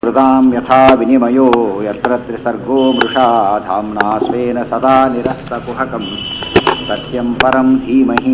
कृतां यथा विनिमयो यत्र त्रिसर्गो मृषा धाम्ना स्वेन सदा निरस्तकुहकं सत्यं परं धीमहि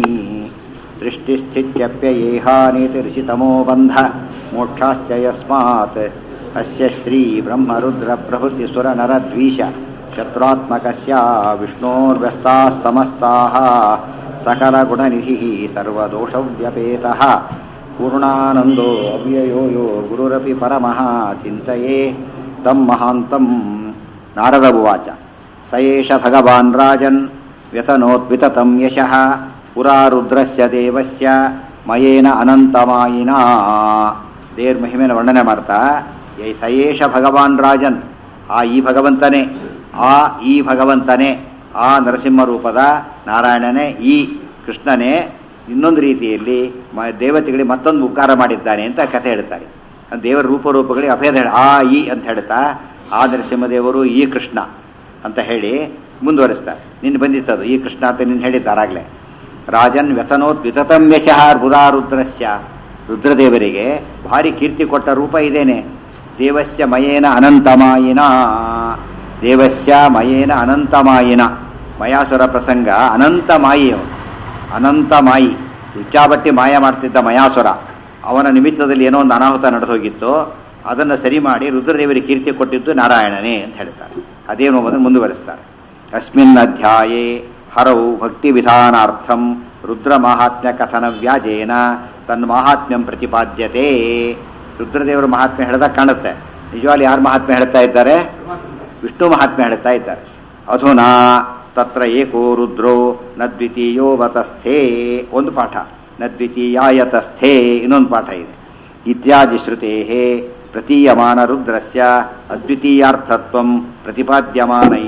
दृष्टिस्थित्यप्ययेहानीतिर्षितमो बन्ध मोक्षाश्च यस्मात् अस्य श्रीब्रह्मरुद्रप्रभृतिसुरनरद्वीष शत्रुत्मकस्य विष्णोर्व्यस्तास्तमस्ताः सकलगुणनिधिः सर्वदोषव्यपेतः पूर्णानन्दो अव्ययो यो गुरुरपि परमः चिन्तये तं महान्तं नारद उवाच स एष भगवान् राजन् व्यतनोद्विततं यशः पुरा रुद्रस्य ದೇವಸ್ಯ ಮಯೇನ ಅನಂತಮಾಯಿನ ದೇವ್ರ ಮಹಿಮೆನ ವರ್ಣನೆ ಮಾಡ್ತಾ ಏ ಸಯೇಷ ಭಗವಾನ್ ರಾಜನ್ ಆ ಈ ಭಗವಂತನೇ ಆ ಈ ಭಗವಂತನೇ ಆ ನರಸಿಂಹ ರೂಪದ ನಾರಾಯಣನೇ ಈ ಕೃಷ್ಣನೇ ಇನ್ನೊಂದು ರೀತಿಯಲ್ಲಿ ಮ ದೇವತೆಗಳಿಗೆ ಮತ್ತೊಂದು ಉದ್ಗಾರ ಮಾಡಿದ್ದಾನೆ ಅಂತ ಕಥೆ ಹೇಳ್ತಾರೆ ದೇವರ ರೂಪರೂಪಗಳಿಗೆ ಅಭೇದ ಹೇಳ ಆ ಈ ಅಂತ ಹೇಳ್ತಾ ಆ ನರಸಿಂಹದೇವರು ಈ ಕೃಷ್ಣ ಅಂತ ಹೇಳಿ ಮುಂದುವರಿಸ್ತಾರೆ ನಿನ್ನ ಬಂದಿತ್ತದು ಈ ಕೃಷ್ಣ ಅಂತ ನಿನ್ನ ಹೇಳಿದ್ದಾರಾಗಲೇ ರಾಜನ್ ವ್ಯತನೋತ್ ವಿತತಂ ಯಶಃ ರುದ್ರಸ್ಯ ರುದ್ರದೇವರಿಗೆ ಭಾರಿ ಕೀರ್ತಿ ಕೊಟ್ಟ ರೂಪ ಇದೇನೆ ದೇವಸ್ಯ ಮಯೇನ ಅನಂತಮಾಯಿನ ದೇವಸ್ಯ ಮಯೇನ ಅನಂತಮಾಯಿನ ಮಯಾಸುರ ಪ್ರಸಂಗ ಅನಂತಮಾಯಿ ಅವನು ಅನಂತಮಾಯಿ ಉಚ್ಚಾಬಟ್ಟಿ ಮಾಯ ಮಾಡ್ತಿದ್ದ ಮಯಾಸುರ ಅವನ ನಿಮಿತ್ತದಲ್ಲಿ ಏನೋ ಒಂದು ಅನಾಹುತ ನಡೆದೋಗಿತ್ತು ಅದನ್ನು ಸರಿ ಮಾಡಿ ರುದ್ರದೇವರಿಗೆ ಕೀರ್ತಿ ಕೊಟ್ಟಿದ್ದು ನಾರಾಯಣನೇ ಅಂತ ಹೇಳ್ತಾರೆ ಅದೇನು ಅದನ್ನು ಮುಂದುವರಿಸ್ತಾರೆ ಅಸ್ಮಿನ್ ಅಧ್ಯಾಯೇ ಹರೌ ಭಕ್ತಿ ವಿಧಾನಾರ್ಥಂ ರುದ್ರ ಮಾಹಾತ್ಮ್ಯ ಕಥನ ವ್ಯಾಜೇನ ತನ್ನ ಮಾಹಾತ್ಮ್ಯಂ ಪ್ರತಿಪಾದ್ಯತೆ ರುದ್ರದೇವರ ಮಹಾತ್ಮ್ಯ ಹೇಳ್ದಾಗ ಕಾಣುತ್ತೆ ನಿಜವಾಗಿ ಯಾರು ಮಹಾತ್ಮ್ಯ ಹೇಳ್ತಾ ಇದ್ದಾರೆ ವಿಷ್ಣು ಮಹಾತ್ಮ್ಯ ಹೇಳ್ತಾ ಇದ್ದಾರೆ ಅಧುನಾ ತತ್ರ ಏಕೋ ರುದ್ರೋ ನ ದ್ವಿತೀಯೋ ವತಸ್ಥೇ ಒಂದು ಪಾಠ ನ ದ್ವಿತೀಯಾಯತಸ್ಥೇ ಇನ್ನೊಂದು ಪಾಠ ಇದೆ ಇತ್ಯಾದಿ ಶ್ರುತೇ ಪ್ರತೀಯಮಾನ ರುದ್ರಸ್ಯ ಅದ್ವಿತೀಯಾರ್ಥತ್ವ ಪ್ರತಿಪಾದ್ಯಮಾನೈ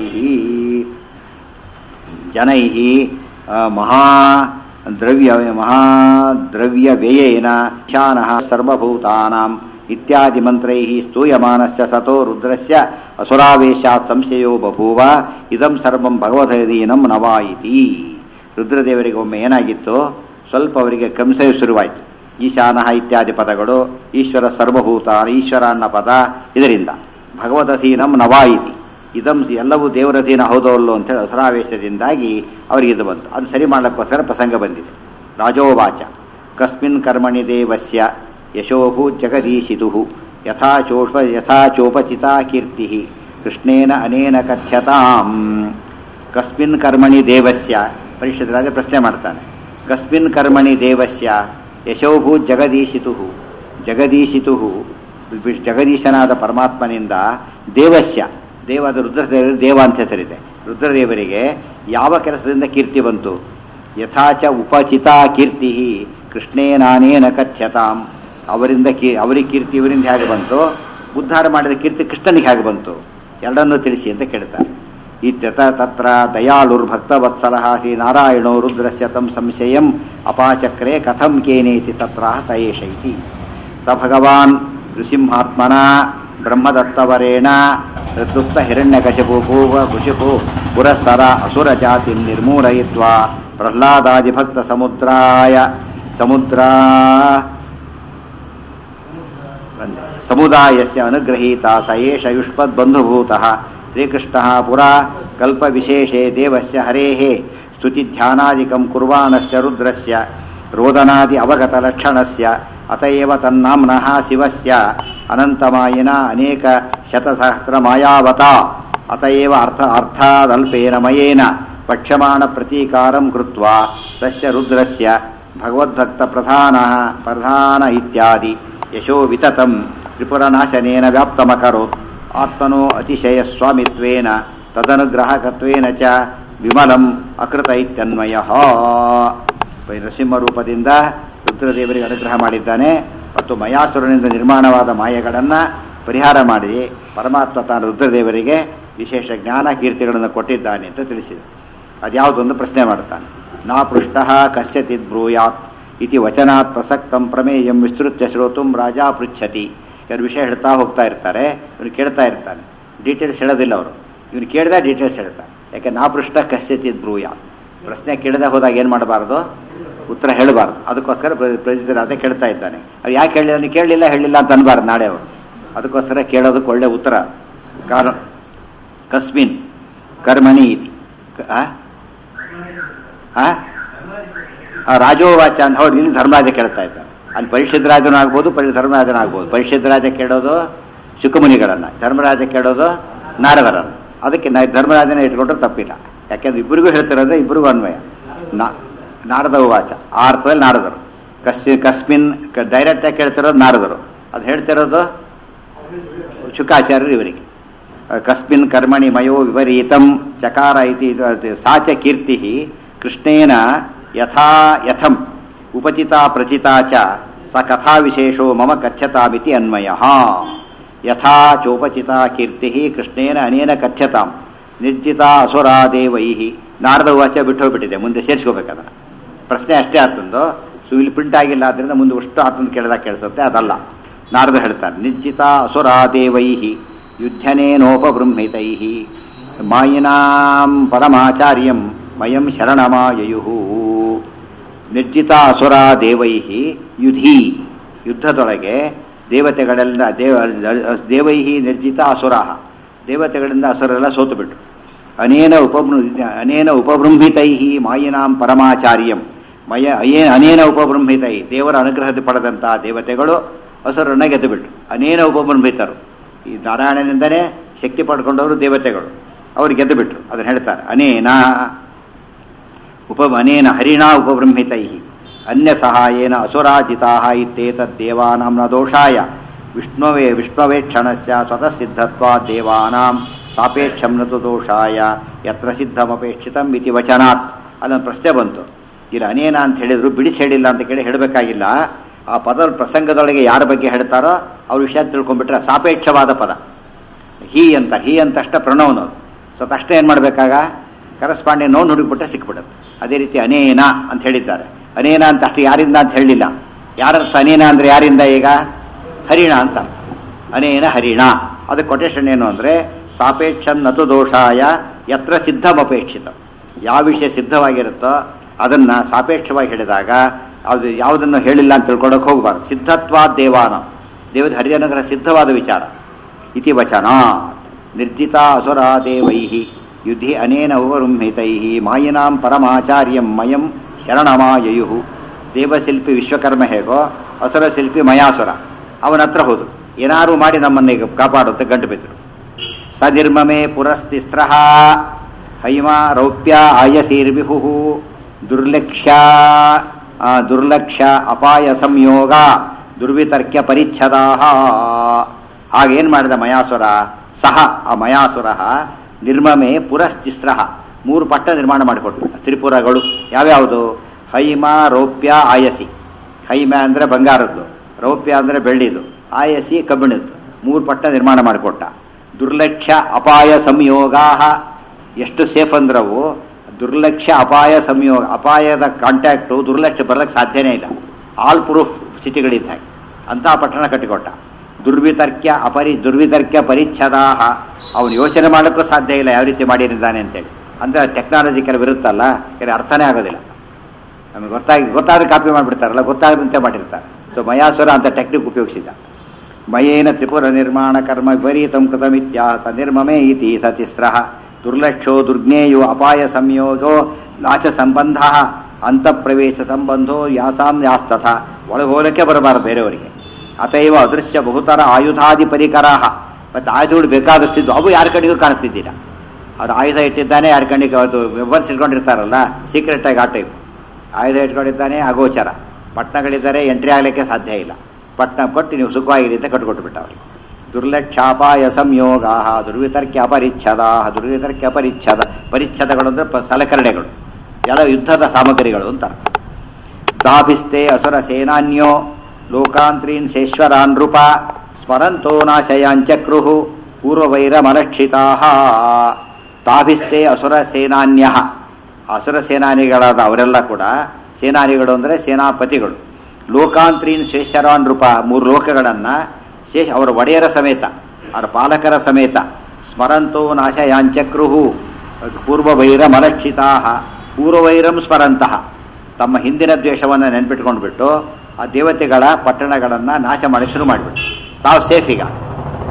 ಜನೈ ಮಹಾ ದ್ರವ್ಯ ಮಹಾದ್ರವ್ಯ ವ್ಯಯೇನ ಧ್ಯಾನಃ ಸರ್ವಭೂತಾನಾಂ ಇತ್ಯಾದಿ ಮಂತ್ರೈ ಸ್ತೂಯಮಾನಸ್ಯ ಸತೋ ರುದ್ರಸ್ಯ ಅಸುರಾವೇಶಾತ್ ಸಂಶಯೋ ಬಭೂವ ಇದಂ ಸರ್ವಂ ಭಗವದೀನಂ ನವಾ ಇತಿ ರುದ್ರದೇವರಿಗೆ ಒಮ್ಮೆ ಏನಾಗಿತ್ತು ಸ್ವಲ್ಪ ಅವರಿಗೆ ಕಂಸೆಯು ಶುರುವಾಯಿತು ಈಶಾನಃ ಇತ್ಯಾದಿ ಪದಗಳು ಈಶ್ವರ ಸರ್ವಭೂತ ಈಶ್ವರ ಅನ್ನೋ ಪದ ಇದರಿಂದ ಭಗವದಧೀನಂ ನವಾ ಇತಿ ಇದಂ ಎಲ್ಲವೂ ದೇವರಧೀನ ಹೌದೋ ಅಲ್ಲೋ ಅಂತೇಳಿ ಅಸುರಾವೇಶದಿಂದಾಗಿ ಅವರಿಗೆ ಇದು ಬಂತು ಅದು ಸರಿ ಮಾಡಲಿಕ್ಕೋಸ್ಕರ ಪ್ರಸಂಗ ಬಂದಿದೆ ರಾಜೋವಾಚ ಕಸ್ಮಿನ್ ಕರ್ಮಣಿ ದೇವಸ್ಯ ಯಶೋಭು ಜಗದೀಶಿತು ಯಥಾ ಚೋಪ ಯಥಾ ಚೋಪಚಿತಾ ಕೀರ್ತಿ ಕೃಷ್ಣೇನ ಅನೇನ ಕಥ್ಯತಾಂ ಕಸ್ಮಿನ್ ಕರ್ಮಣಿ ದೇವಸ್ಯ ಪರಿಷತ್ರಾಜ ಪ್ರಶ್ನೆ ಮಾಡ್ತಾನೆ ಕಸ್ಮಿನ್ ಕರ್ಮಣಿ ದೇವಸ್ಯ ಯಶೋಭು ಜಗದೀಶಿತು ಜಗದೀಶಿತು ಜಗದೀಶನಾದ ಪರಮಾತ್ಮನಿಂದ ದೇವಸ್ಯ ದೇವಾದ ರುದ್ರದೇವರು ದೇವ ಅಂತ ಹೆಸರಿದೆ ರುದ್ರದೇವರಿಗೆ ಯಾವ ಕೆಲಸದಿಂದ ಕೀರ್ತಿ ಬಂತು ಯಥಾಚ ಉಪಚಿತಾ ಕೀರ್ತಿ ಕೃಷ್ಣೇನಾನೇನ ಕಥ್ಯತಾಂ ಅವರಿಂದ ಕೀ ಅವರಿಗೆ ಕೀರ್ತಿ ಇವರಿಂದ ಹೇಗೆ ಬಂತು ಉದ್ಧಾರ ಮಾಡಿದ ಕೀರ್ತಿ ಕೃಷ್ಣನಿಗೆ ಹೇಗೆ ಬಂತು ಎರಡನ್ನೂ ತಿಳಿಸಿ ಅಂತ ಕೇಳ್ತಾರೆ ಇತ್ಯತ ತತ್ರ ದಯಾಳುರ್ಭಕ್ತವತ್ಸಲ ಶ್ರೀ ನಾರಾಯಣೋ ರುದ್ರಸ್ಯ ತಂ ಸಂಶಯಂ ಅಪಾಚಕ್ರೆ ಕಥಂ ಕೇನೇತಿ ತತ್ರ ಸಯೇಷ ಇತಿ ಸ ಭಗವಾನ್ ನೃಸಿಂಹಾತ್ಮನ ಬ್ರಹ್ಮದತ್ತವರೇಣ ಋತುಪ್ತ ಹಿರಣ್ಯಕಶಪು ಭೂವ ಕುಶಿಪು ಪುರಸ್ತರ ಅಸುರ ಜಾತಿ ನಿರ್ಮೂಲಯಿತ್ವಾ ಪ್ರಹ್ಲಾದಾದಿಭಕ್ತ ಸಮುದ್ರಾಯ ಸಮುದ್ರ ಸಮುದಾಯಸ್ಯ ಅನುಗ್ರಹೀತ ಸ ಏಷ ಯುಷ್ಮದ್ಬಂಧುಭೂತಃ ಶ್ರೀಕೃಷ್ಣಃ ಪುರಾ ಕಲ್ಪವಿಶೇಷೇ ದೇವಸ್ಯ ಹರೇಃ ಸ್ತುತಿಧ್ಯಾನಾದಿಕಂ ಕುರ್ವಾಣಸ್ಯ ರುದ್ರಸ್ಯ ರೋದನಾದಿ ಅವಗತಲಕ್ಷಣಸ್ಯ ಅತ ಏವ ತನ್ನಾಮ್ನಃ ಶಿವಸ್ಯ ಅನಂತಮಾಯಿನ ಅನೇಕ ಶತಸಹಸ್ರಮಾಯಾವತ ಅತ ಏವ ಅರ್ಥ ಅರ್ಥಾದಲ್ಪೇನ ಮಯೇನ ಪಕ್ಷ್ಯಮಾಣ ಪ್ರತೀಕಾರಂ ಕೃತ್ವಾ ತಸ್ಯ ರುದ್ರಸ್ಯ ಭಗವದ್ಭಕ್ತ ಪ್ರಧಾನ ಪ್ರಧಾನ ಇತ್ಯಾದಿ ಯಶೋ ವಿತತಂ ತ್ರಿಪುರನಾಶನೇನ ವ್ಯಾಪ್ತಮಕರೋತ್ ಆತ್ಮನೋ ಅತಿಶಯ ಸ್ವಾಮಿತ್ವೇನ ತದನುಗ್ರಹಕತ್ವೇನ ಚ ವಿಮಲಂ ಅಕೃತ ಇತ್ಯನ್ವಯ ನರಸಿಂಹ ರೂಪದಿಂದ ರುದ್ರದೇವರಿಗೆ ಅನುಗ್ರಹ ಮಾಡಿದ್ದಾನೆ ಮತ್ತು ಮಯಾಸುರನಿಂದ ನಿರ್ಮಾಣವಾದ ಮಾಯೆಗಳನ್ನು ಪರಿಹಾರ ಮಾಡಿ ಪರಮಾತ್ಮ ತಾನು ರುದ್ರದೇವರಿಗೆ ವಿಶೇಷ ಜ್ಞಾನ ಕೀರ್ತಿಗಳನ್ನು ಕೊಟ್ಟಿದ್ದಾನೆ ಅಂತ ತಿಳಿಸಿದೆ ಅದ್ಯಾವುದೊಂದು ಪ್ರಶ್ನೆ ಮಾಡ್ತಾನೆ ನಾ ಪೃಷ್ಟ ಕಶ್ಯಚಿದ್ ಬ್ರೂಯಾತ್ ಇತಿ ವಚನಾತ್ ಪ್ರಸಕ್ತಂ ಪ್ರಮೇಯಂ ವಿಸ್ತೃತ್ಯ ಶ್ರೋತುಂ ರಾಜ ಪೃಚ್ಛತಿ ಇವರು ವಿಷಯ ಹೇಳ್ತಾ ಹೋಗ್ತಾ ಇರ್ತಾರೆ ಇವನು ಕೇಳ್ತಾ ಇರ್ತಾನೆ ಡೀಟೇಲ್ಸ್ ಹೇಳೋದಿಲ್ಲ ಅವರು ಇವನು ಕೇಳಿದ ಡೀಟೇಲ್ಸ್ ಹೇಳ್ತಾನೆ ಯಾಕೆ ನಾ ಪೃಷ್ಟ ಕಶ್ಯಚಿದ್ ಬ್ರೂಯಾತ್ ಪ್ರಶ್ನೆ ಕೇಳದೆ ಹೋದಾಗ ಏನು ಮಾಡಬಾರ್ದು ಉತ್ತರ ಹೇಳಬಾರ್ದು ಅದಕ್ಕೋಸ್ಕರ ಪ್ರಜಿತರಾದ ಕೇಳ್ತಾ ಇದ್ದಾನೆ ಅವ್ರು ಯಾಕೆ ಹೇಳಿಲ್ಲ ನೀವು ಕೇಳಲಿಲ್ಲ ಹೇಳಿಲ್ಲ ಅಂತ ಅನ್ಬಾರ್ದು ನಾಳೆ ಅವರು ಅದಕ್ಕೋಸ್ಕರ ಕೇಳೋದಕ್ಕೆ ಒಳ್ಳೆ ಉತ್ತರ ಕಾರಣ ಕಸ್ಮಿನ್ ಕರ್ಮಣಿ ಇತಿ ಕ- ಆ? ಆ? ಆ, ರಾಜೋವಾಚ ಅಂತ ಹೌದು ಇಲ್ಲಿ ಧರ್ಮರಾಜ ಕೇಳ್ತಾ ಇದ್ದಾರೆ ಅಲ್ಲಿ ಪರಿಷತ್ ರಾಜನೂ ಆಗ್ಬೋದು ಪರಿ ಧರ್ಮರಾಜನ ಆಗ್ಬೋದು ಪರಿಷತ್ ರಾಜ ಕೇಳೋದು ಶುಕಮುನಿಗಳನ್ನ ಧರ್ಮರಾಜ ಕೇಳೋದು ನಾರದರನ್ನು ಅದಕ್ಕೆ ನಾ ಧರ್ಮರಾಜನೇ ಇಟ್ಕೊಂಡ್ರೆ ತಪ್ಪಿಲ್ಲ ಯಾಕೆಂದ್ರೆ ಇಬ್ಬರಿಗೂ ಹೇಳ್ತಿರೋದ್ರೆ ಇಬ್ಬರಿಗೂ ಅನ್ವಯ ನಾ ನಾರದ ವಾಚ ಆ ಅರ್ಥದಲ್ಲಿ ನಾರದರು ಕಸ್ ಕಸ್ಮಿನ್ ಡೈರೆಕ್ಟಾಗಿ ಕೇಳ್ತಿರೋದು ನಾರದರು ಅದು ಹೇಳ್ತಿರೋದು ಶುಕಾಚಾರ್ಯರು ಇವರಿಗೆ ಕಸ್ಮಿನ್ ಕರ್ಮಣಿ ಮಯೋ ವಿಪರೀತಂ ಚಕಾರ ಇತಿ ಇದು- ಸಾ ಚ ಕೀರ್ತಿ ಕೃಷ್ಣೇನ ಯಥಾ ಯಥಂ ಉಪಚಿತಾ ಪ್ರಚಿತಾ ಚ ಸ ಕಥಾ ವಿಶೇಷೋ ಮಮ ಕಥ್ಯತಾಮಿತಿ ಅನ್ವಯ ಯಥಾ ಚೋಪಚಿತಾ ಕೀರ್ತಿ ಕೃಷ್ಣೇನ ಅನೇನ ಕಥ್ಯತಾಂ ನಿರ್ಜಿತ ಅಸುರಾ ದೇವೈ ನಾರದ ವಾಚ ಬಿಟ್ಟು ಹೋಗ್ಬಿಟ್ಟಿದೆ ಮುಂದೆ ಸೇರಿಸ್ಕೋಬೇಕದನ್ನ ಪ್ರಶ್ನೆ ಅಷ್ಟೇ ಆತಂದು ಸೊ ಇಲ್ಲಿ ಪ್ರಿಂಟ್ ಆಗಿಲ್ಲ ಆದ್ರಿಂದ ಮುಂದೆ ಅಷ್ಟು ಆತಂದು ಕೇಳಿದಾಗ ಕೇಳಿಸುತ್ತೆ ಅದಲ್ಲ ನಾರದ ಹೇಳ್ತಾರೆ ನಿಶ್ಚಿತ ಅಸುರಾ ದೇವೈ ಯುದ್ಧನೇನೋಪಬೃಂಹಿತೈ ಮಾಯಿನಾಂ ಪರಮಾಚಾರ್ಯಂ ಮಯಂ ಶರಣಮಾಯಯು ನಿರ್ಜಿತ ಅಸುರ ದೇವೈ ಯುಧಿ ಯುದ್ಧದೊಳಗೆ ದೇವತೆಗಳೆಲ್ಲ ದೇವ ದೇವೈ ನಿರ್ಜಿತ ಅಸುರ ದೇವತೆಗಳಿಂದ ಅಸುರೆಲ್ಲ ಸೋತು ಬಿಟ್ರು ಅನೇನ ಉಪಬೃ ಅನೇನ ಉಪಬೃಂಹಿತೈ ಮಾಯಿನಾಂ ಪರಮಾಚಾರ್ಯಂ ಮಯ ಅಯೇ ಅನೇನ ಉಪಬೃಂಹಿತೈ ದೇವರ ಅನುಗ್ರಹದ ಪಡೆದಂಥ ದೇವತೆಗಳು ಅಸುರನ್ನ ಗೆದ್ದು ಬಿಟ್ರು ಅನೇನ ಉಪಬೃಂಹಿತರು ಈ ನಾರಾಯಣನಿಂದನೇ ಶಕ್ತಿ ಪಡ್ಕೊಂಡವರು ದೇವತೆಗಳು ಅವ್ರು ಗೆದ್ದು ಬಿಟ್ರು ಅದನ್ನು ಹೇಳ್ತಾರೆ ಅನೇನ ಉಪ ಅನೇನ ಹರಿಣಾ ಉಪಬೃಂಹಿತೈ ಅನ್ಯ ಸಹಾಯೇನ ಅಸುರಾಜಿತಾ ಇತ್ಯೇತದ್ದೇವಾನಾಂ ನ ದೋಷಾಯ ವಿಷ್ಣುವೇ ವಿಷ್ಣುವೇಕ್ಷಣಸ್ಯ ಸ್ವತಃ ಸಿದ್ಧತ್ವಾ ದೇವಾನಾಂ ಸಾಪೇಕ್ಷಂ ನತು ದೋಷಾಯ ಯತ್ರ ಸಿದ್ಧಮಪೇಕ್ಷಿತಂ ಇತಿ ವಚನಾತ್ ಅದೊಂದು ಪ್ರಶ್ನೆ ಬಂತು ಇಲ್ಲಿ ಅನೇನ ಅಂತ ಹೇಳಿದ್ರು ಬಿಡಿಸಿ ಹೇಳಿಲ್ಲ ಅಂತ ಕೇಳಿ ಹೇಳಬೇಕಾಗಿಲ್ಲ ಆ ಪದ ಪ್ರಸಂಗದೊಳಗೆ ಯಾರ ಬಗ್ಗೆ ಹೇಳ್ತಾರೋ ಅವ್ರ ವಿಷಯ ತಿಳ್ಕೊಂಡ್ಬಿಟ್ರೆ ಸಾಪೇಕ್ಷವಾದ ಪದ ಹಿ ಅಂತ ಹಿ ಅಂತ ಅಷ್ಟೇ ಪ್ರಣವನು ಅದು ಸೊ ತಕ್ಷಣ ಏನು ಮಾಡಬೇಕಾಗ ಕರಸ್ಪಾಂಡಿಂಗ್ ನೋವು ಹುಡುಕ್ಬಿಟ್ರೆ ಸಿಕ್ಬಿಡುತ್ತೆ ಅದೇ ರೀತಿ ಅನೇನ ಅಂತ ಹೇಳಿದ್ದಾರೆ ಅನೇನ ಅಂತ ಅಷ್ಟು ಯಾರಿಂದ ಅಂತ ಹೇಳಲಿಲ್ಲ ಯಾರರ್ಥ ಅನೇನ ಅಂದರೆ ಯಾರಿಂದ ಈಗ ಹರಿಣ ಅಂತ ಅರ್ಥ. ಅನೇನ ಹರಿಣ ಅದಕ್ಕೆ ಕೊಟೇಶನ್ ಏನು ಅಂದರೆ ಸಾಪೇಕ್ಷಂ ನತು ದೋಷಾಯ ಯತ್ರ ಸಿದ್ಧಮಪೇಕ್ಷಿತ ಯಾವ ವಿಷಯ ಸಿದ್ಧವಾಗಿರುತ್ತೋ ಅದನ್ನು ಸಾಪೇಕ್ಷವಾಗಿ ಹೇಳಿದಾಗ ಅದು ಯಾವುದನ್ನು ಹೇಳಿಲ್ಲ ಅಂತ ತಿಳ್ಕೊಳಕ್ಕೆ ಹೋಗಬಾರ್ದು ಸಿದ್ಧತ್ವಾ ದೇವಾನ ದೇವದ ಹರಿಯನಗರ ಸಿದ್ಧವಾದ ವಿಚಾರ ಇತಿ ವಚನ ನಿರ್ಜಿತ ಅಸುರಾ ದೇವೈ ಯುಧಿ ಅನೇನ ಉಪರುಂಹಿತೈ ಮಾಯಿನಾಂ ಪರಮಾಚಾರ್ಯಂ ಮಯಂ ಶರಣಮಾಯಯು ದೇವಶಿಲ್ಪಿ ವಿಶ್ವಕರ್ಮ ಹೇಗೋ ಅಸುರ ಶಿಲ್ಪಿ ಮಯಾಸುರ ಅವನ ಹತ್ರ ಹೋದು ಏನಾರು ಮಾಡಿ ನಮ್ಮನ್ನ ಈಗ ಕಾಪಾಡುತ್ತೆ ಗಂಟು ಬಿದ್ದರು ಸದಿರ್ಮಮೆ ಪುರಸ್ತಿಸ್ತ್ರ ಹೈಮ ರೌಪ್ಯ ಆಯಸೀರ್ವಿಹು ದುರ್ಲಕ್ಷ್ಯ ಆ, ದುರ್ಲಕ್ಷ್ಯ ಅಪಾಯ ಸಂಯೋಗ ದುರ್ವಿತರ್ಕ್ಯ ಪರಿಚ್ಛದಾ ಹಾಗೇನು ಮಾಡಿದ ಮಯಾಸುರ ಸಹ ಆ ಮಯಾಸುರ ನಿರ್ಮಮೆ ಪುರಸ್ತಿಸ್ರ ಮೂರು ಪಟ್ಟ ನಿರ್ಮಾಣ ಮಾಡಿಕೊಟ್ಬಿಟ್ಟ ತ್ರಿಪುರಗಳು ಯಾವ್ಯಾವುದು ಹೈಮ ರೌಪ್ಯ ಆಯಸಿ ಹೈಮ ಅಂದರೆ ಬಂಗಾರದ್ದು ರೌಪ್ಯ ಅಂದರೆ ಬೆಳ್ಳಿದು ಆಯಸಿ ಕಬ್ಬಿಣದ್ದು ಮೂರು ಪಟ್ಟ ನಿರ್ಮಾಣ ಮಾಡಿಕೊಟ್ಟ ದುರ್ಲಕ್ಷ್ಯ ಅಪಾಯ ಸಂಯೋಗಾ ಎಷ್ಟು ಸೇಫ್ ಅಂದ್ರವು ದುರ್ಲಕ್ಷ್ಯ ಅಪಾಯ ಸಂಯೋಗ ಅಪಾಯದ ಕಾಂಟ್ಯಾಕ್ಟು ದುರ್ಲಕ್ಷ್ಯ ಬರಲಿಕ್ಕೆ ಸಾಧ್ಯನೇ ಇಲ್ಲ ಆಲ್ ಪ್ರೂಫ್ ಸಿಟಿಗಳಿದ್ದ ಹಾಗೆ ಅಂತಹ ಪಟ್ಟಣ ಕಟ್ಟಿಕೊಟ್ಟ ದುರ್ವಿತರ್ಕ್ಯ ಅಪರಿ ದುರ್ವಿತರ್ಕ್ಯ ಪರಿಚ್ಛದಾಹ ಅವನು ಯೋಚನೆ ಮಾಡೋಕ್ಕೂ ಸಾಧ್ಯ ಇಲ್ಲ ಯಾವ ರೀತಿ ಮಾಡಿರಿದ್ದಾನೆ ಅಂತೇಳಿ ಅಂದರೆ ಟೆಕ್ನಾಲಜಿ ಕೆಲವು ಇರುತ್ತಲ್ಲ ಕೆಲವು ಅರ್ಥನೇ ಆಗೋದಿಲ್ಲ ನಮಗೆ ಗೊತ್ತಾಗಿ ಗೊತ್ತಾದ್ರೆ ಕಾಪಿ ಮಾಡಿಬಿಡ್ತಾರಲ್ಲ ಗೊತ್ತಾಗದಂತೆ ಮಾಡಿರ್ತಾರೆ ಸೊ ಮಯಾಸುರ ಅಂತ ಟೆಕ್ನಿಕ್ ಉಪಯೋಗಿಸಿದ ಮಯೇನ ತ್ರಿಪುರ ನಿರ್ಮಾಣ ಕರ್ಮ ವಿಪರೀತಂ ಕೃತಮಿತ್ಯಾಹ ನಿರ್ಮಮೇ ಇತಿ ಸತಿಸ್ರ ದುರ್ಲಕ್ಷೋ ದುರ್ಜ್ಞೇಯೋ ಅಪಾಯ ಸಂಯೋಗೋ ಲಾಚ ಸಂಬಂಧ ಅಂತಃಪ್ರವೇಶ ಸಂಬಂಧೋ ಯಾಸಾಂ ಯಾಸ್ತಥ ಒಳಗೋಲಕ್ಕೆ ಬರಬಾರದು ಬೇರೆಯವರಿಗೆ ಅತೈವ ಅದೃಶ್ಯ ಬಹುತರ ಆಯುಧಾದಿ ಪರಿಕರಾಹ ಮತ್ತು ಆಯುಧಗಳು ಬೇಕಾದಷ್ಟಿದ್ದು ಅವು ಯಾರ ಕಡೆಗೂ ಕಾಣಿಸ್ತಿದ್ದಿಲ್ಲ ಅವ್ರು ಆಯುಧ ಇಟ್ಟಿದ್ದಾನೆ ಯಾರ ಕಣ್ಣಿಗೆ ಅದು ವೆಬನ್ಸ್ ಇಟ್ಕೊಂಡಿರ್ತಾರಲ್ಲ ಸೀಕ್ರೆಟ್ ಆಗಿ ಆ ಟೈಪ್ ಆಯುಧ ಇಟ್ಕೊಂಡಿದ್ದಾನೆ ಅಗೋಚರ ಪಟ್ಟಣಗಳಿದ್ದಾರೆ ಎಂಟ್ರಿ ಆಗಲಿಕ್ಕೆ ಸಾಧ್ಯ ಇಲ್ಲ ಪಟ್ಟಣ ಕೊಟ್ಟು ನೀವು ಸುಖವಾಗಿರಿ ಅಂತ ಕಟ್ಕೊಟ್ಬಿಟ್ಟ ಅವ್ರಿಗೆ ದುರ್ಲಕ್ಷಾಪಾಯ ಸಂಯೋಗ ದುರ್ವಿತರ್ಕ್ಯ ಅಪರಿಚ್ಛದ ದುರ್ವಿತರ್ಕ್ಯ ಅಪರಿಚ್ಛದ ಪರಿಚ್ಛದಗಳು ಅಂದರೆ ಪ- ಸಲಕರಣೆಗಳು ಎಲ್ಲ ಯುದ್ಧದ ಸಾಮಗ್ರಿಗಳು ಅಂತ ಅರ್ಥ ತಾಭಿಸ್ತೆ ಅಸುರ ಸೇನಾನ್ಯೋ ಲೋಕಾಂತ್ರೀನ್ ಶೇಶ್ವರಾನ್ ನೃಪ ಸ್ಮರಂತೋ ನಾಶಯಾಂಚಕ್ರುಹು ಪೂರ್ವವೈರಮರಕ್ಷಿತಾ ತಾಭಿಸ್ತೆ ಅಸುರ ಸೇನಾನ್ಯ ಅಸುರ ಸೇನಾನಿಗಳಾದ ಅವರೆಲ್ಲ ಕೂಡ ಸೇನಾನಿಗಳು ಅಂದರೆ ಸೇನಾಪತಿಗಳು ಲೋಕಾಂತ್ರೀನ್ ಶೇಷರಾನ್ ನೃಪ ಮೂರು ಲೋಕಗಳನ್ನು ಶೇಷ ಅವರ ಒಡೆಯರ ಸಮೇತ ಅವರ ಪಾಲಕರ ಸಮೇತ ಸ್ಮರಂತೋ ನಾಶಯಾಂಚಕ್ರುಹು ಪೂರ್ವವೈರ ಮಲಕ್ಷಿತಾ ಪೂರ್ವವೈರಂ ಸ್ಮರಂತಹ ತಮ್ಮ ಹಿಂದಿನ ದ್ವೇಷವನ್ನು ನೆನ್ಪಿಟ್ಕೊಂಡು ಬಿಟ್ಟು ಆ ದೇವತೆಗಳ ಪಟ್ಟಣಗಳನ್ನು ನಾಶ ಮಾಡಿ ಶುರು ಮಾಡಿಬಿಟ್ಟು ತಾವು ಸೇಫ್ ಈಗ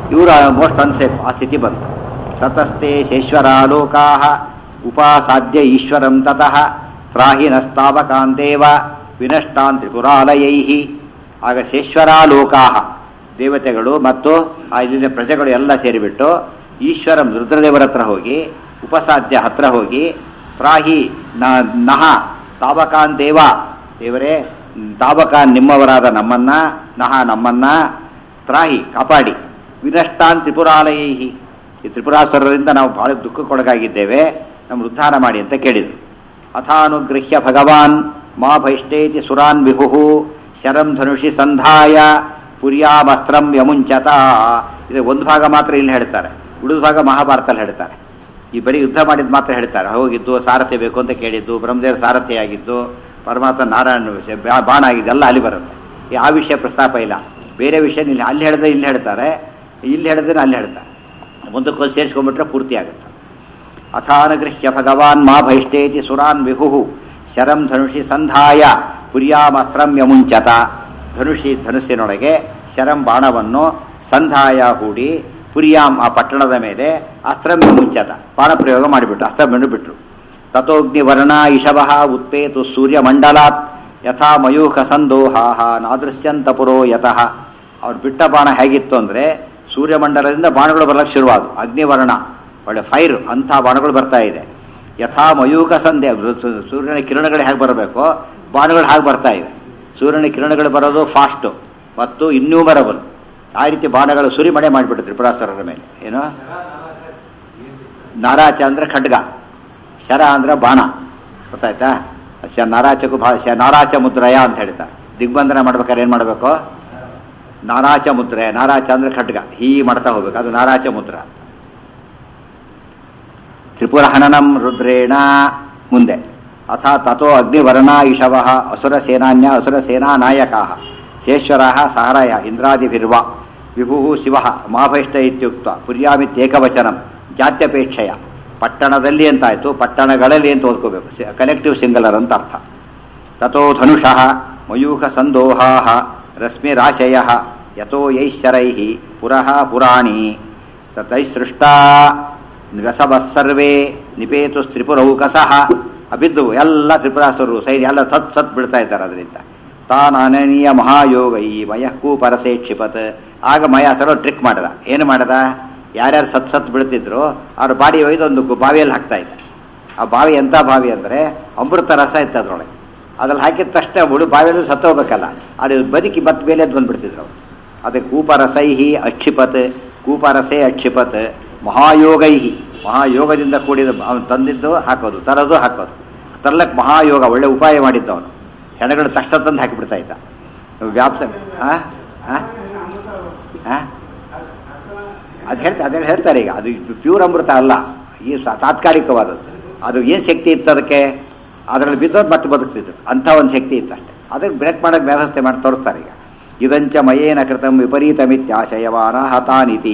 ಇವರು ಮೋಸ್ಟ್ ಅನ್ಸೇಫ್ ಆ ಸ್ಥಿತಿ ಬಂತು ತತಸ್ತೆ ಶೇಶ್ವರಾಲೋಕಾ ಉಪಾಸಾದ್ಯ ಈಶ್ವರಂ ತತಃ ತ್ರಾಹಿ ನಸ್ತಾವಕಾಂತೇವ ವಿನಷ್ಟಾನ್ ತ್ರಿಪುರಾಲಯೈ ಆಗ ಶೇಶ್ವರಾಲೋಕಾ ದೇವತೆಗಳು ಮತ್ತು ಆ ಇಲ್ಲಿನ ಪ್ರಜೆಗಳು ಎಲ್ಲ ಸೇರಿಬಿಟ್ಟು ಈಶ್ವರಂ ರುದ್ರದೇವರ ಹತ್ರ ಹೋಗಿ ಉಪಸಾಧ್ಯ ಹತ್ರ ಹೋಗಿ ತ್ರಾಹಿ ನ- ನಹ ತಾವಕಾನ್ ದೇವ ದೇವರೇ ತಾವಕಾನ್ ನಿಮ್ಮವರಾದ ನಮ್ಮನ್ನ ನಹ ನಮ್ಮನ್ನ ತ್ರಾಹಿ ಕಾಪಾಡಿ ವಿನಷ್ಟಾನ್ ತ್ರಿಪುರಾಲಯೈ ಈ ತ್ರಿಪುರಾಸುರರಿಂದ ನಾವು ಬಹಳ ದುಃಖಕ್ಕೊಳಗಾಗಿದ್ದೇವೆ ನಮ್ಮ ಉದ್ಧಾರ ಮಾಡಿ ಅಂತ ಕೇಳಿದರು ಅಥಾನುಗೃಹ್ಯ ಭಗವಾನ್ ಮಾ ಭೈಷ್ಟೇತಿ ಸುರಾನ್ ವಿಭು ಶರಂ ಧನುಷಿ ಸಂಧಾಯ ಪುರ್ಯಾಮಸ್ತ್ರಂ ಯಮುಂಚತ ಇದು ಒಂದು ಭಾಗ ಮಾತ್ರ ಇಲ್ಲಿ ಹೇಳ್ತಾರೆ ಉಳಿದ ಭಾಗ ಮಹಾಭಾರತದಲ್ಲಿ ಹೇಳ್ತಾರೆ ಈ ಬರೀ ಯುದ್ಧ ಮಾಡಿದ ಮಾತ್ರ ಹೇಳ್ತಾರೆ ಹೋಗಿದ್ದು ಸಾರಥಿ ಬೇಕು ಅಂತ ಕೇಳಿದ್ದು ಬ್ರಹ್ಮದೇವರ ಸಾರಥಿ ಆಗಿದ್ದು ಪರಮಾತ್ಮ ನಾರಾಯಣ ವಿಷಯ ಬಾ- ಬಾಣ ಆಗಿದ್ದು ಎಲ್ಲ ಅಲ್ಲಿ ಬರುತ್ತೆ ಈ ಆ ವಿಷಯ ಪ್ರಸ್ತಾಪ ಇಲ್ಲ ಬೇರೆ ವಿಷಯ ಇಲ್ಲಿ ಅಲ್ಲಿ ಹೇಳಿದ್ರೆ ಇಲ್ಲಿ ಹೇಳ್ತಾರೆ ಇಲ್ಲಿ ಹೇಳಿದ್ರೆ ಅಲ್ಲಿ ಹೇಳ್ತಾರೆ ಮುಂದಕ್ಕೊಂದು ಸೇರಿಸ್ಕೊಂಡ್ಬಿಟ್ರೆ ಪೂರ್ತಿ ಆಗುತ್ತೆ ಅಥಾನಗೃಹ್ಯ ಭಗವಾನ್ ಮಾ ಭೈಷ್ಟೇತಿ ಸುರಾನ್ ವಿಭು ಶರಂ ಧನುಷಿ ಸಂಧಾಯ ಪುರ್ಯಾಮಸ್ತ್ರಂ ಯಮುಂಚತ ಧನುಷಿ ಧನುಸ್ಸಿನೊಳಗೆ ಶರಂ ಬಾಣವನ್ನು ಸಂಧಾಯ ಹೂಡಿ ಪುರಿಯಾಂ ಆ ಪಟ್ಟಣದ ಮೇಲೆ ಅಸ್ತ್ರಂ ಯಮುಂಚತ ಬಾಣ ಪ್ರಯೋಗ ಮಾಡಿಬಿಟ್ರು ಅಸ್ತ್ರವನ್ನು ಬಿಟ್ರು ತಥೋಗ್ನಿವರ್ಣ ಇಷವಃ ಉತ್ಪೇತು ಸೂರ್ಯಮಂಡಲಾತ್ ಯಥಾ ಮಯೂಖ ಸಂದೋಹಾಹ ನಾದೃಶ್ಯಂತ ಪುರೋ ಯತಃ ಅವ್ರು ಬಿಟ್ಟ ಬಾಣ ಹೇಗಿತ್ತು ಅಂದರೆ ಸೂರ್ಯಮಂಡಲದಿಂದ ಬಾಣಗಳು ಬರಲಿಕ್ಕೆ ಶುರುವಾದವು ಅಗ್ನಿವರ್ಣ ಒಳ್ಳೆ ಫೈರ್ ಅಂಥ ಬಾಣಗಳು ಬರ್ತಾ ಇದೆ ಯಥಾ ಮಯೂಖ ಸಂಧ್ಯಾ ಸೂರ್ಯನ ಕಿರಣಗಳು ಹೇಗೆ ಬರಬೇಕೋ ಬಾಣಗಳು ಹಾಗೆ ಬರ್ತಾ ಇವೆ ಸೂರ್ಯನ ಕಿರಣಗಳು ಬರೋದು ಫಾಸ್ಟು ಮತ್ತು ಇನ್ಯೂಮರಬಲ್ ಆ ರೀತಿ ಬಾಣಗಳು ಸುರಿಮಳೆ ಮಾಡಿಬಿಟ್ಟು ತ್ರಿಪುರಾಸುರರ ಮೇಲೆ ಏನು ನಾರಾಚ ಅಂದ್ರೆ ಖಡ್ಗ ಶರ ಅಂದ್ರೆ ಬಾಣ ಗೊತ್ತಾಯ್ತಾ ಶ ನಾರಾಚಕ್ಕೂ ಭಾಳ ಶ ನಾರಾಚ ಮುದ್ರಯ ಅಂತ ಹೇಳ್ತಾರೆ ದಿಗ್ಬಂಧನ ಮಾಡ್ಬೇಕಾದ್ರೆ ಏನು ಮಾಡಬೇಕು ನಾರಾಚ ಮುದ್ರೆ ನಾರಾಚ ಅಂದ್ರೆ ಖಡ್ಗ ಹೀ ಮಾಡ್ತಾ ಹೋಗ್ಬೇಕು ಅದು ನಾರಾಚ ಮುದ್ರ ತ್ರಿಪುರ ಹನನಂ ರುದ್ರೇಣ ಮುಂದೆ ಅಥ ತಥೋ ಅಗ್ನಿವರ್ಣ ಇಷವ ಅಸುರ ಸೇನಾನ್ಯ ಅಸುರ ಸೇನಾ ನಾಯಕ ಶೇಶ್ವರ ಸಹರಯ ಇಂದ್ರಾದಿಭಿರ್ವ ವಿಭು ಶಿವ ಮಾಭೈಷ್ಟ ಇತ್ಯುಕ್ತ ಪುರ್ಯಾಮಿತ್ಯೇಕವಚನಂ ಜಾತ್ಯಪೇಕ್ಷೆಯ ಪಟ್ಟಣದಲ್ಲಿ ಅಂತಾಯ್ತು ಪಟ್ಟಣಗಳಲ್ಲಿ ಅಂತ ಓದ್ಕೋಬೇಕು ಕಲೆಕ್ಟಿವ್ ಸಿಂಗಲರ್ ಅಂತ ಅರ್ಥ ತಥೋ ಧನುಷಃ ಮಯೂಖ ಸಂದೋಹಾ ರಶ್ಮಿರಾಶಯ ಯಥೋ ಯೈಶ್ಚರೈ ಪುರಃ ಪುರಾಣಿ ತತೈಸೃಷ್ಟಾ ವ್ಯಸವಃ ಸರ್ವೇ ನಿಪೇತು ತ್ರಿಪುರೌಕಸಃ ಅಬಿದ್ದು ಎಲ್ಲ ತ್ರಿಪುರಾಸುರರು ಸೈಡ್ ಎಲ್ಲ ಸತ್ ಸತ್ ಬಿಡ್ತಾ ಇದ್ದಾರೆ ಅದರಿಂದ ತಾನ್ ಅನನೀಯ ಮಹಾಯೋಗೈ ಮಯಕ್ಕೂ ಪರಸೇ ಕ್ಷಿಪತ್ ಆಗ ಮಯಾಸರು ಟ್ರಿಕ್ ಮಾಡದ ಏನು ಮಾಡದ ಯಾರ್ಯಾರು ಸತ್ ಸತ್ ಬೀಳ್ತಿದ್ರು ಅವ್ರ ಬಾಡಿ ಒಯ್ದು ಒಂದು ಗು- ಬಾವಿಯಲ್ಲಿ ಹಾಕ್ತಾ ಇದ್ದ ಆ ಬಾವಿ ಎಂಥ ಬಾವಿ ಅಂದರೆ ಅಮೃತ ರಸ ಇತ್ತು ಅದ್ರೊಳಗೆ ಅದ್ರಲ್ಲಿ ಹಾಕಿದ ತಕ್ಷಣ ಹುಡು ಬಾವಿಯಲ್ಲಿ ಸತ್ತೋಗ್ಬೇಕಲ್ಲ ಅದು ಬದುಕಿ ಮತ್ತೆ ಮೇಲೆ ಎದ್ದು ಬಂದ್ಬಿಡ್ತಿದ್ರು ಅವ್ರು ಅದಕ್ಕೆ ಕೂಪರಸೈಹಿ ಅಕ್ಷಿಪತ್ ಕೂಪರಸೇ ಅಕ್ಷಿಪತ್ ಮಹಾಯೋಗೈಹಿ ಮಹಾಯೋಗದಿಂದ ಕೂಡಿದ ಅವನು ತಂದಿದ್ದು ಹಾಕೋದು ತರೋದು ಹಾಕೋದು ತರ್ಲಕ್ಕೆ ಮಹಾಯೋಗ ಒಳ್ಳೆ ಉಪಾಯ ಮಾಡಿದ್ದ ಅವನು ಹೆಣಗಳು ತಕ್ಷಣ ತಂದು ಹಾಕಿಬಿಡ್ತಾ ಇದ್ದ ವ್ಯಾಪ್ತ ಆ? ಆ? ಆ? ಅದು ಹೇಳ್ತಾ ಅದೇ ಹೇಳ್ತಾರೆ ಈಗ ಅದು ಪ್ಯೂರ್ ಅಮೃತ ಅಲ್ಲ ಈ ಸ- ತಾತ್ಕಾಲಿಕವಾದದ್ದು ಅದು ಏನು ಶಕ್ತಿ ಇತ್ತು ಅದಕ್ಕೆ ಅದರಲ್ಲಿ ಬಿದ್ದೋದು ಮತ್ತೆ ಬದುಕ್ತಿದ್ರು ಅಂಥ ಒಂದು ಶಕ್ತಿ ಇತ್ತು ಅಷ್ಟೇ ಅದಕ್ಕೆ ಬ್ರೇಕ್ ಮಾಡೋಕ್ಕೆ ವ್ಯವಸ್ಥೆ ಮಾಡಿ ತೋರಿಸ್ತಾರೆ ಈಗ ಇದಂಚ ಮಯೇನ ಕೃತಂ ವಿಪರೀತಮಿತ್ಯಾಶಯವಾನ ಹತಾನಿತಿ